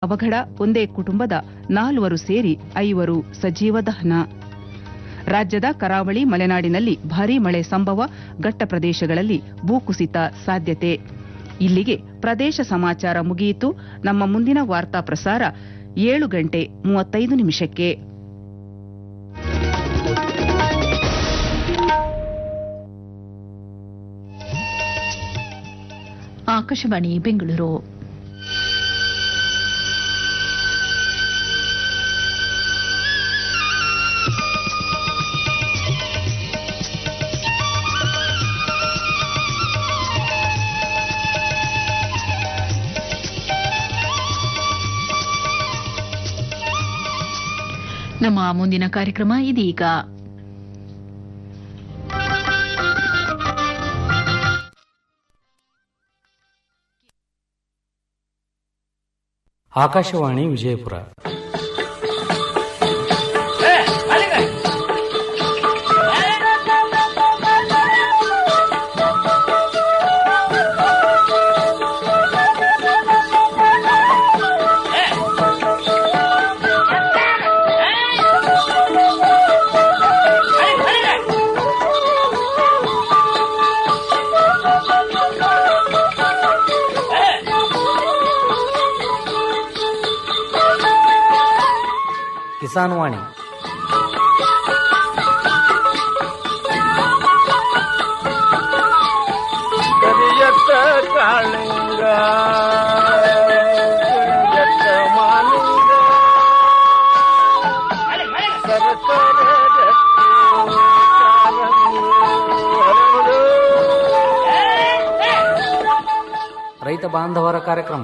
ಅವಘಡ ಒಂದೇ ಕುಟುಂಬದ ನಾಲ್ವರು ಸೇರಿ ಐವರು ಸಜೀವ ದಹನ ರಾಜ್ಯದ ಕರಾವಳಿ ಮಲೆನಾಡಿನಲ್ಲಿ ಭಾರೀ ಮಳೆ ಸಂಭವ ಘಟ್ಟ ಪ್ರದೇಶಗಳಲ್ಲಿ ಭೂಕುಸಿತ ಸಾಧ್ಯತೆ ಇಲ್ಲಿಗೆ ಪ್ರದೇಶ ಸಮಾಚಾರ ಮುಗಿಯಿತು ನಮ್ಮ ಮುಂದಿನ ವಾರ್ತಾ ಪ್ರಸಾರ ಏಳು ಗಂಟೆ ಮೂವತ್ತೈದು ನಿಮಿಷಕ್ಕೆ ಆಕಾಶವಾಣಿ ಬೆಂಗಳೂರು ನಮ್ಮ ಮುಂದಿನ ಕಾರ್ಯಕ್ರಮ ಇದೀಗ ಆಕಾಶವಾಣಿ ವಿಜಯಪುರ ಕಿಸಾನ್ ವಾಣಿ ಕರಿಯತ್ತ ಕಾಳಿಂಗ ಕರಿಯತ್ತ ಮಾಲಿಂಗ ಸರಸರ ರಕ್ತಿ ಕಾರಂಗಿ ಹರಡು. ರೈತ ಬಾಂಧವರ ಕಾರ್ಯಕ್ರಮ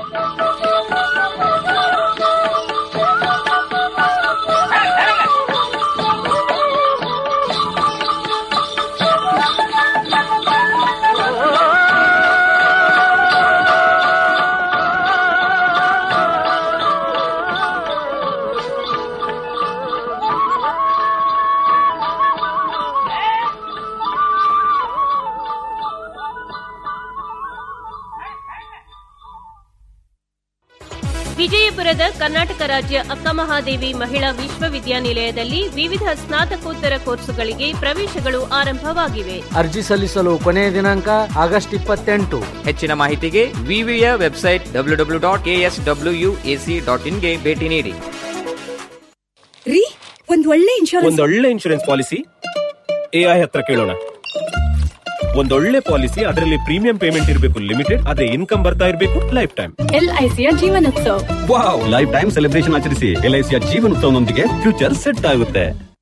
ವಿಜಯಪುರದ ಕರ್ನಾಟಕ ರಾಜ್ಯ ಅಕ್ಕಮಹಾದೇವಿ ಮಹಿಳಾ ವಿಶ್ವವಿದ್ಯಾನಿಲಯದಲ್ಲಿ ವಿವಿಧ ಸ್ನಾತಕೋತ್ತರ ಕೋರ್ಸುಗಳಿಗೆ ಪ್ರವೇಶಗಳು ಆರಂಭವಾಗಿವೆ ಅರ್ಜಿ ಸಲ್ಲಿಸಲು ಕೊನೆಯ ದಿನಾಂಕ ಆಗಸ್ಟ್ ಇಪ್ಪತ್ತೆಂಟು ಹೆಚ್ಚಿನ ಮಾಹಿತಿಗೆ ವಿವಿಯ website W W dot S W U AC dot ಇನ್ಗೆ ಭೇಟಿ ನೀಡಿ ರೀ ಒಂದ್ ಒಳ್ಳೆ ಇನ್ಶೂರೆನ್ಸ್ ಒಂದೊಳ್ಳೆ ಇನ್ಶೂರೆನ್ಸ್ ಪಾಲಿಸಿ ಎಐ ಹತ್ರ ಕೇಳೋಣ ಒಂದೊಳ್ಳೆ ಪಾಲಿಸಿ ಅದರಲ್ಲಿ ಪ್ರೀಮಿಯಂ ಪೇಮೆಂಟ್ ಇರಬೇಕು ಲಿಮಿಟೆಡ್ ಅದೇ ಇನ್ಕಮ್ ಬರ್ತಾ ಇರಬೇಕು ಲೈಫ್ ಟೈಮ್ ಎಲ್ಐಸಿಯ Jeevanotsav wow life time celebration ಆಚರಿಸಿ ಎಲ್ಐಸಿಯ ಜೀವನೋತ್ಸವನೊಂದಿಗೆ ಫ್ಯೂಚರ್ ಸೆಟ್ ಆಗುತ್ತೆ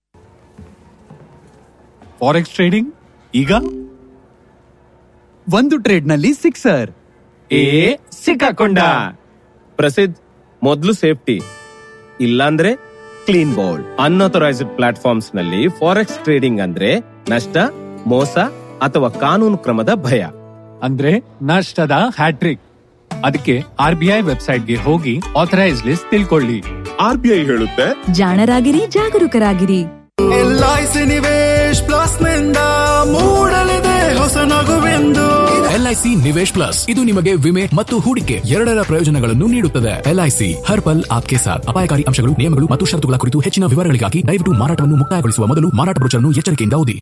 ಫಾರೆಕ್ಸ್ ಟ್ರೇಡಿಂಗ್ ಈಗ ಒಂದು ಟ್ರೇಡ್ ನಲ್ಲಿ ಸಿಕ್ಸರ್ ಏ ಸಿಕ್ಕಾಕೊಂಡ ಪ್ರಸಿದ್ಧ ಮೊದಲು ಸೇಫ್ಟಿ ಇಲ್ಲಾಂದ್ರೆ ಕ್ಲೀನ್ ಬೌಲ್ಡ್ ಅನ್ಅಥರೈಸ್ಡ್ ಪ್ಲಾಟ್ಫಾರ್ಮ್ಸ್ ನಲ್ಲಿ ಫಾರೆಕ್ಸ್ ಟ್ರೇಡಿಂಗ್ ಅಂದ್ರೆ ನಷ್ಟ ಮೋಸ ಅಥವಾ ಕಾನೂನು ಕ್ರಮದ ಭಯ ಅಂದ್ರೆ ನಷ್ಟದ ಹ್ಯಾಟ್ರಿಕ್ ಅದಕ್ಕೆ ಆರ್ ಬಿ ಐ ವೆಬ್ಸೈಟ್ಗೆ ಹೋಗಿ ಆಥರೈಸ್ ಲಿಸ್ಟ್ ತಿಳ್ಕೊಳ್ಳಿ ಆರ್ ಬಿ ಐ ಹೇಳುತ್ತೆ ಜಾಣರಾಗಿರಿ ಜಾಗರೂಕರಾಗಿರಿ ಎಲ್ಐಸಿ ನಿವೇಶ್ ಪ್ಲಸ್ ನಿಂದ ಮೂಡಲಿದೆ ಹೊಸ ನಗುವೆಂದು ಎಲ್ಐಸಿ ನಿವೇಶ್ ಪ್ಲಸ್ ಇದು ನಿಮಗೆ ವಿಮೆ ಮತ್ತು ಹೂಡಿಕೆ ಎರಡರ ಪ್ರಯೋಜನಗಳನ್ನು ನೀಡುತ್ತದೆ ಎಲ್ಐಸಿ ಹರ್ ಪಲ್ ಆಪ್ಕೆ ಸಾಥ್ ಅಪಾಯಕಾರಿ ಅಂಶಗಳು ನಿಯಮಗಳು ಮತ್ತು ಷರತ್ತುಗಳ ಕುರಿತು ಹೆಚ್ಚಿನ ವಿವರಗಳಿಗಾಗಿ ದಯವಿಟ್ಟು ಮಾರಾಟವನ್ನು ಮುಕ್ತಾಯಗೊಳಿಸುವ ಮೊದಲು ಮಾರಾಟ ಬ್ರೋಚರ್ನ್ನು ಎಚ್ಚರಿಕೆಯಿಂದ ಓದಿ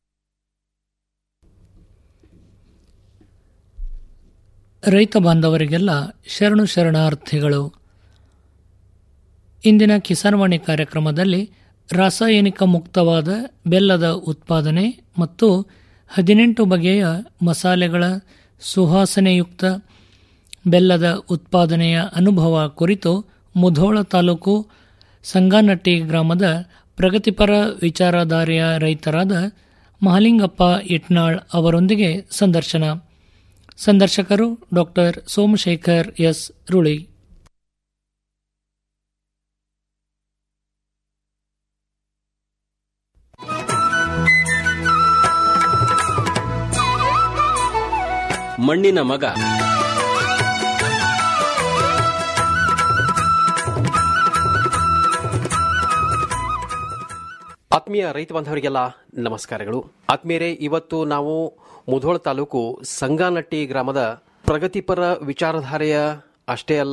ರೈತ ಬಾಂಧವರಿಗೆಲ್ಲ ಶರಣು ಶರಣಾರ್ಥಿಗಳು ಇಂದಿನ ಕಿಸಾನ್ವಾಣಿ ಕಾರ್ಯಕ್ರಮದಲ್ಲಿ ರಾಸಾಯನಿಕ ಮುಕ್ತವಾದ ಬೆಲ್ಲದ ಉತ್ಪಾದನೆ ಮತ್ತು ಹದಿನೆಂಟು ಬಗೆಯ ಮಸಾಲೆಗಳ ಸುವಾಸನೆಯುಕ್ತ ಬೆಲ್ಲದ ಉತ್ಪಾದನೆಯ ಅನುಭವ ಕುರಿತು ಮುಧೋಳ ತಾಲೂಕು ಸಂಗಾನಟ್ಟಿ ಗ್ರಾಮದ ಪ್ರಗತಿಪರ ವಿಚಾರಧಾರೆಯ ರೈತರಾದ ಮಹಾಲಿಂಗಪ್ಪ ಇಟ್ನಾಳ್ ಅವರೊಂದಿಗೆ ಸಂದರ್ಶನ ಸಂದರ್ಶಕರು ಡಾಕ್ಟರ್ ಸೋಮಶೇಖರ್ ಎಸ್ ರುಳಿ ಮಣ್ಣಿನ ಮಗ ಆತ್ಮೀಯ ರೈತ ಬಾಂಧವರಿಗೆಲ್ಲ ನಮಸ್ಕಾರಗಳು ಆತ್ಮೀಯರೇ ಇವತ್ತು ನಾವು ಮುಧೋಳ ತಾಲೂಕು ಸಂಗಾನಟ್ಟಿ ಗ್ರಾಮದ ಪ್ರಗತಿಪರ ವಿಚಾರಧಾರೆಯ ಅಷ್ಟೇ ಅಲ್ಲ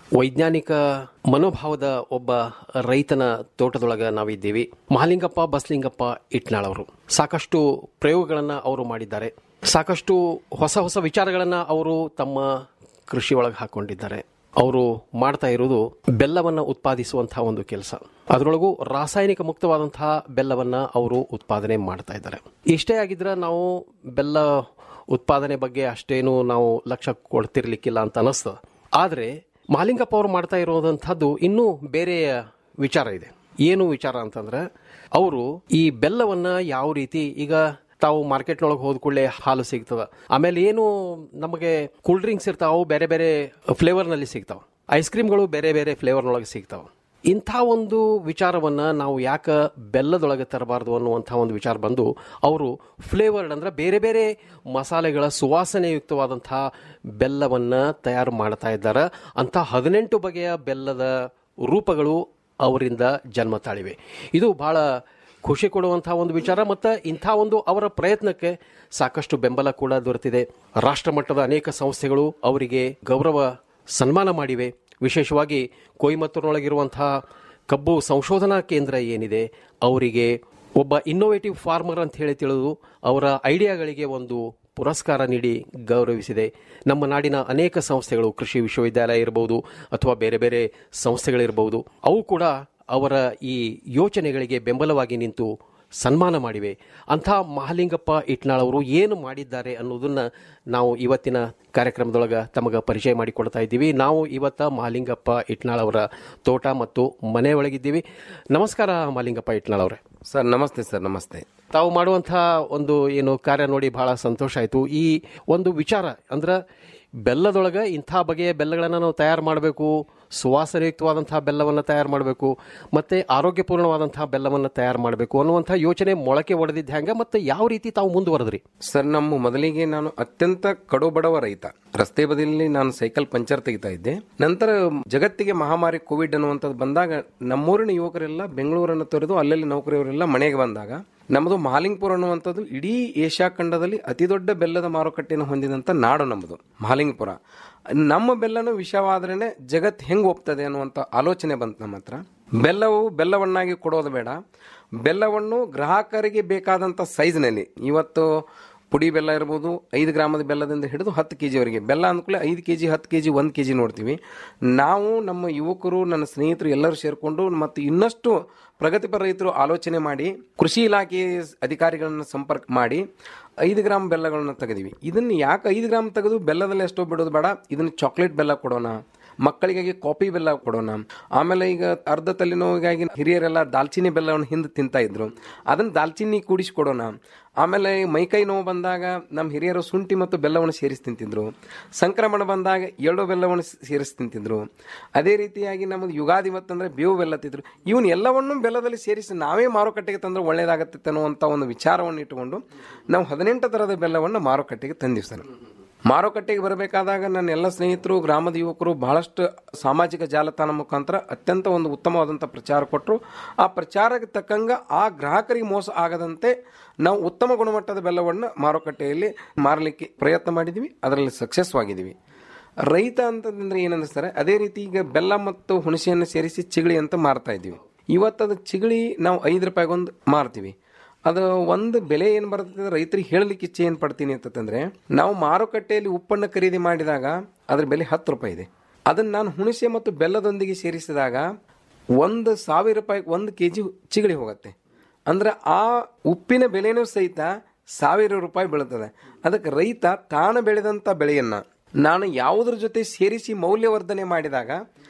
ವೈಜ್ಞಾನಿಕ ಮನೋಭಾವದ ಒಬ್ಬ ರೈತನ ತೋಟದೊಳಗ ನಾವಿದ್ದೀವಿ ಮಹಾಲಿಂಗಪ್ಪ ಬಸ್ಲಿಂಗಪ್ಪ ಇಟ್ನಾಳ್ ಅವರು ಸಾಕಷ್ಟು ಪ್ರಯೋಗಗಳನ್ನ ಅವರು ಮಾಡಿದ್ದಾರೆ ಸಾಕಷ್ಟು ಹೊಸ ಹೊಸ ವಿಚಾರಗಳನ್ನ ಅವರು ತಮ್ಮ ಕೃಷಿ ಒಳಗೆ ಹಾಕೊಂಡಿದ್ದಾರೆ ಅವರು ಮಾಡ್ತಾ ಇರುವುದು ಬೆಲ್ಲವನ್ನ ಉತ್ಪಾದಿಸುವಂತಹ ಒಂದು ಕೆಲಸ ಅದರೊಳಗೂ ರಾಸಾಯನಿಕ ಮುಕ್ತವಾದಂತಹ ಬೆಲ್ಲವನ್ನ ಅವರು ಉತ್ಪಾದನೆ ಮಾಡ್ತಾ ಇದ್ದಾರೆ ಇಷ್ಟೇ ಆಗಿದ್ರೆ ನಾವು ಬೆಲ್ಲ ಉತ್ಪಾದನೆ ಬಗ್ಗೆ ಅಷ್ಟೇನು ನಾವು ಲಕ್ಷ್ಯ ಕೊಡ್ತಿರ್ಲಿಕ್ಕಿಲ್ಲ ಅಂತ ಅನಿಸ್ತದ ಆದ್ರೆ ಮಹಾಲಿಂಗಪ್ಪ ಅವರು ಮಾಡ್ತಾ ಇರೋದಂಥದ್ದು ಇನ್ನೂ ಬೇರೆ ವಿಚಾರ ಇದೆ ಏನು ವಿಚಾರ ಅಂತಂದ್ರೆ ಅವರು ಈ ಬೆಲ್ಲವನ್ನ ಯಾವ ರೀತಿ ಈಗ ತಾವು ಮಾರ್ಕೆಟ್ ಒಳಗೆ ಹೋದ ಕೂಡಲೇ ಹಾಲು ಸಿಗ್ತದ ಆಮೇಲೆ ಏನು ನಮಗೆ ಕೂಲ್ ಡ್ರಿಂಕ್ಸ್ ಇರ್ತಾವ ಅವು ಬೇರೆ ಬೇರೆ ಫ್ಲೇವರ್ ನಲ್ಲಿ ಸಿಗ್ತಾವ ಐಸ್ ಕ್ರೀಮ್ಗಳು ಬೇರೆ ಬೇರೆ ಫ್ಲೇವರ್ ನೊಳಗೆ ಸಿಗ್ತಾವ ಇಂಥ ಒಂದು ವಿಚಾರವನ್ನ ನಾವು ಯಾಕ ಬೆಲ್ಲದೊಳಗೆ ತರಬಾರ್ದು ಅನ್ನುವಂಥ ಒಂದು ವಿಚಾರ ಬಂದು ಅವರು ಫ್ಲೇವರ್ಡ್ ಅಂದ್ರೆ ಬೇರೆ ಬೇರೆ ಮಸಾಲೆಗಳ ಸುವಾಸನೆಯುಕ್ತವಾದಂತಹ ಬೆಲ್ಲವನ್ನ ತಯಾರು ಮಾಡ್ತಾ ಇದ್ದಾರೆ ಅಂತ ಹದಿನೆಂಟು ಬಗೆಯ ಬೆಲ್ಲದ ರೂಪಗಳು ಅವರಿಂದ ಜನ್ಮ ತಾಳಿವೆ ಇದು ಬಹಳ ಖುಷಿ ಕೊಡುವಂತಹ ಒಂದು ವಿಚಾರ ಮತ್ತು ಇಂಥ ಒಂದು ಅವರ ಪ್ರಯತ್ನಕ್ಕೆ ಸಾಕಷ್ಟು ಬೆಂಬಲ ಕೂಡ ದೊರೆತಿದೆ ರಾಷ್ಟ್ರಮಟ್ಟದ ಅನೇಕ ಸಂಸ್ಥೆಗಳು ಅವರಿಗೆ ಗೌರವ ಸನ್ಮಾನ ಮಾಡಿವೆ ವಿಶೇಷವಾಗಿ ಕೊಯಮತ್ತೂರಿನೊಳಗಿರುವಂತಹ ಕಬ್ಬು ಸಂಶೋಧನಾ ಕೇಂದ್ರ ಏನಿದೆ ಅವರಿಗೆ ಒಬ್ಬ ಇನ್ನೋವೇಟಿವ್ ಫಾರ್ಮರ್ ಅಂತ ಹೇಳಿ ತಿಳಿದು ಅವರ ಐಡಿಯಾಗಳಿಗೆ ಒಂದು ಪುರಸ್ಕಾರ ನೀಡಿ ಗೌರವಿಸಿದೆ ನಮ್ಮ ನಾಡಿನ ಅನೇಕ ಸಂಸ್ಥೆಗಳು ಕೃಷಿ ವಿಶ್ವವಿದ್ಯಾಲಯ ಇರಬಹುದು ಅಥವಾ ಬೇರೆ ಬೇರೆ ಸಂಸ್ಥೆಗಳಿರಬಹುದು ಅವು ಕೂಡ ಅವರ ಈ ಯೋಚನೆಗಳಿಗೆ ಬೆಂಬಲವಾಗಿ ನಿಂತು ಸನ್ಮಾನ ಮಾಡಿವೆ ಅಂಥ ಮಹಾಲಿಂಗಪ್ಪ ಇಟ್ನಾಳ್ ಅವರು ಏನು ಮಾಡಿದ್ದಾರೆ ಅನ್ನೋದನ್ನ ನಾವು ಇವತ್ತಿನ ಕಾರ್ಯಕ್ರಮದೊಳಗೆ ತಮಗೆ ಪರಿಚಯ ಮಾಡಿಕೊಡ್ತಾ ಇದ್ದೀವಿ ನಾವು ಇವತ್ತ ಮಹಾಲಿಂಗಪ್ಪ ಇಟ್ನಾಳ್ ಅವರ ತೋಟ ಮತ್ತು ಮನೆ ಒಳಗಿದ್ದೀವಿ ನಮಸ್ಕಾರ ಮಹಾಲಿಂಗಪ್ಪ ಇಟ್ನಾಳ್ ಅವರೇ ಸರ್ ನಮಸ್ತೆ ಸರ್ ನಮಸ್ತೆ ತಾವು ಮಾಡುವಂತಹ ಒಂದು ಏನು ಕಾರ್ಯ ನೋಡಿ ಬಹಳ ಸಂತೋಷ ಆಯಿತು ಈ ಒಂದು ವಿಚಾರ ಅಂದ್ರೆ ಬೆಲ್ಲದೊಳಗೆ ಇಂಥ ಬಗೆಯ ಬೆಲ್ಲಗಳನ್ನು ನಾವು ತಯಾರು ಮಾಡಬೇಕು ಸುವಾಸನೆಯುಕ್ತವಾದಂತಹ ಬೆಲ್ಲವನ್ನು ತಯಾರು ಮಾಡಬೇಕು ಮತ್ತೆ ಆರೋಗ್ಯಪೂರ್ಣವಾದಂತಹ ಬೆಲ್ಲವನ್ನು ತಯಾರು ಮಾಡಬೇಕು ಅನ್ನುವಂಥ ಯೋಚನೆ ಮೊಳಕೆ ಒಡೆದಿದ್ದ ಹೆಂಗ ಮತ್ತೆ ಯಾವ ರೀತಿ ತಾವು ಮುಂದುವರೆದ್ರಿ ಸರ್ ನಮ್ಮ ಮೊದಲಿಗೆ ನಾನು ಅತ್ಯಂತ ಕಡು ಬಡವ ರೈತ ರಸ್ತೆ ಬದಿಯಲ್ಲಿ ನಾನು ಸೈಕಲ್ ಪಂಚರ್ ತೆಗಿತಾ ಇದ್ದೆ ನಂತರ ಜಗತ್ತಿಗೆ ಮಹಾಮಾರಿ ಕೋವಿಡ್ ಅನ್ನುವಂಥದ್ದು ಬಂದಾಗ ನಮ್ಮೂರಿನ ಯುವಕರೆಲ್ಲ ಬೆಂಗಳೂರನ್ನು ತೊರೆದು ಅಲ್ಲಲ್ಲಿ ನೌಕರಿಯವರೆಲ್ಲ ಮನೆಗೆ ಬಂದಾಗ ನಮ್ಮದು ಮಹಾಲಿಂಗ್ಪುರ ಅನ್ನುವಂಥದ್ದು ಇಡೀ ಏಷ್ಯಾ ಖಂಡದಲ್ಲಿ ಅತಿ ದೊಡ್ಡ ಬೆಲ್ಲದ ಮಾರುಕಟ್ಟೆಯನ್ನು ಹೊಂದಿದಂಥ ನಾಡು ನಮ್ಮದು ಮಹಾಲಿಂಗ್ಪುರ ನಮ್ಮ ಬೆಲ್ಲನು ವಿಷವಾದ್ರೇನೆ ಜಗತ್ ಹೆಂಗ್ ಒಪ್ತದೆ ಅನ್ನುವಂಥ ಆಲೋಚನೆ ಬಂತು ನಮ್ಮ ಹತ್ರ ಬೆಲ್ಲವು ಬೆಲ್ಲವನ್ನಾಗಿ ಕೊಡೋದು ಬೇಡ ಬೆಲ್ಲವನ್ನು ಗ್ರಾಹಕರಿಗೆ ಬೇಕಾದಂಥ ಸೈಜ್ನಲ್ಲಿ ಇವತ್ತು ಪುಡಿ ಬೆಲ್ಲ ಇರ್ಬೋದು ಐದು ಗ್ರಾಮದ ಬೆಲ್ಲದಿಂದ ಹಿಡಿದು ಹತ್ತು ಕೆ ಜಿವರೆಗೆ ಬೆಲ್ಲ ಅಂದ್ಕೂಲೆ ಐದು ಕೆ ಜಿ ಹತ್ತು ಕೆ ಜಿ ಒಂದು ಕೆ ಜಿ ನೋಡ್ತೀವಿ ನಾವು ನಮ್ಮ ಯುವಕರು ನನ್ನ ಸ್ನೇಹಿತರು ಎಲ್ಲರೂ ಸೇರಿಕೊಂಡು ಮತ್ತು ಇನ್ನಷ್ಟು ಪ್ರಗತಿಪರ ರೈತರು ಆಲೋಚನೆ ಮಾಡಿ ಕೃಷಿ ಇಲಾಖೆ ಅಧಿಕಾರಿಗಳನ್ನು ಸಂಪರ್ಕ ಮಾಡಿ ಐದು ಗ್ರಾಮ್ ಬೆಲ್ಲಗಳನ್ನ ತೆಗೆದಿವಿ ಇದನ್ನು ಯಾಕೆ ಐದು ಗ್ರಾಮ್ ತೆಗೆದು ಬೆಲ್ಲದಲ್ಲಿ ಎಷ್ಟೋ ಬಿಡೋದು ಬೇಡ ಇದನ್ನು ಚಾಕ್ಲೇಟ್ ಬೆಲ್ಲ ಕೊಡೋಣ ಮಕ್ಕಳಿಗಾಗಿ ಕಾಫಿ ಬೆಲ್ಲ ಕೊಡೋಣ ಆಮೇಲೆ ಈಗ ಅರ್ಧ ತಲೆನೋವಿಗಾಗಿ ಹಿರಿಯರೆಲ್ಲ ದಾಲ್ಚಿನ್ನಿ ಬೆಲ್ಲವನ್ನು ಹಿಂದೆ ತಿಂತಾ ಇದ್ರು ಅದನ್ನ ದಾಲ್ಚಿನ್ನಿ ಕೂಡಿಸಿ ಕೊಡೋಣ ಆಮೇಲೆ ಮೈಕೈ ನೋವು ಬಂದಾಗ ನಮ್ಮ ಹಿರಿಯರು ಶುಂಠಿ ಮತ್ತು ಬೆಲ್ಲವನ್ನು ಸೇರಿಸಿ ತಿಂತಿದ್ರು ಸಂಕ್ರಮಣ ಬಂದಾಗ ಎಳ್ಳು ಬೆಲ್ಲವನ್ನು ಸೇರಿಸಿ ತಿಂತಿದ್ರು ಅದೇ ರೀತಿಯಾಗಿ ನಮ್ಮದು ಯುಗಾದಿ ಮತ್ತಂದ್ರೆ ಬೇವು ಬೆಲ್ಲ ತಿಂದ್ರು ಇವನ್ ಎಲ್ಲವನ್ನೂ ಬೆಲ್ಲದಲ್ಲಿ ಸೇರಿಸಿ ನಾವೇ ಮಾರುಕಟ್ಟೆಗೆ ತಂದ್ರೆ ಒಳ್ಳೇದಾಗತ್ತೆ ಅನ್ನುವಂಥ ಒಂದು ವಿಚಾರವನ್ನು ಇಟ್ಟುಕೊಂಡು ನಾವು ಹದಿನೆಂಟು ಥರದ ಬೆಲ್ಲವನ್ನು ಮಾರುಕಟ್ಟೆಗೆ ತಂದಿವಿ ಸರ್ ಮಾರುಕಟ್ಟೆಗೆ ಬರಬೇಕಾದಾಗ ನನ್ನ ಎಲ್ಲ ಸ್ನೇಹಿತರು ಗ್ರಾಮದ ಯುವಕರು ಬಹಳಷ್ಟು ಸಾಮಾಜಿಕ ಜಾಲತಾಣ ಮುಖಾಂತರ ಅತ್ಯಂತ ಒಂದು ಉತ್ತಮವಾದಂಥ ಪ್ರಚಾರ ಕೊಟ್ಟರು ಆ ಪ್ರಚಾರಕ್ಕೆ ತಕ್ಕಂಗ ಆ ಗ್ರಾಹಕರಿಗೆ ಮೋಸ ಆಗದಂತೆ ನಾವು ಉತ್ತಮ ಗುಣಮಟ್ಟದ ಬೆಲ್ಲವನ್ನು ಮಾರುಕಟ್ಟೆಯಲ್ಲಿ ಮಾರಲಿಕ್ಕೆ ಪ್ರಯತ್ನ ಮಾಡಿದ್ವಿ ಅದರಲ್ಲಿ ಸಕ್ಸಸ್ ಆಗಿದ್ದೀವಿ ರೈತ ಅಂತಂದ್ರೆ ಏನಂದ್ರೆ ಸರ್ ಅದೇ ರೀತಿ ಈಗ ಬೆಲ್ಲ ಮತ್ತು ಹುಣಸೆಯನ್ನು ಸೇರಿಸಿ ಚಿಗಳಿ ಅಂತ ಮಾರ್ತಾ ಇದ್ದೀವಿ ಇವತ್ತದ ಚಿಗಳಿ ನಾವು ಐದು ರೂಪಾಯಿಗೊಂದು ಮಾರ್ತೀವಿ ಅದು ಒಂದು ಬೆಲೆ ಏನು ಬರ್ತದೆ ರೈತರಿಗೆ ಹೇಳಲಿಕ್ಕೆ ಇಚ್ಛೆ ಏನು ಪಡ್ತೀನಿ ಅಂತಂದ್ರೆ ನಾವು ಮಾರುಕಟ್ಟೆಯಲ್ಲಿ ಉಪ್ಪನ್ನು ಖರೀದಿ ಮಾಡಿದಾಗ ಅದ್ರ ಬೆಲೆ ಹತ್ತು ರೂಪಾಯಿ ಇದೆ ಅದನ್ನು ನಾನು ಹುಣಸೆ ಮತ್ತು ಬೆಲ್ಲದೊಂದಿಗೆ ಸೇರಿಸಿದಾಗ ಒಂದು ಸಾವಿರ ರೂಪಾಯಿ ಒಂದು ಕೆ ಜಿ ಚಿಗಳಿ ಹೋಗುತ್ತೆ ಅಂದ್ರೆ ಆ ಉಪ್ಪಿನ ಬೆಲೆನೂ ಸಹಿತ ಸಾವಿರ ರೂಪಾಯಿ ಬೀಳುತ್ತದೆ ಅದಕ್ಕೆ ರೈತ ತಾನು ಬೆಳೆದಂಥ ಬೆಳೆಯನ್ನ ನಾನು ಯಾವುದ್ರ ಜೊತೆ ಸೇರಿಸಿ ಮೌಲ್ಯವರ್ಧನೆ ಮಾಡಿದಾಗ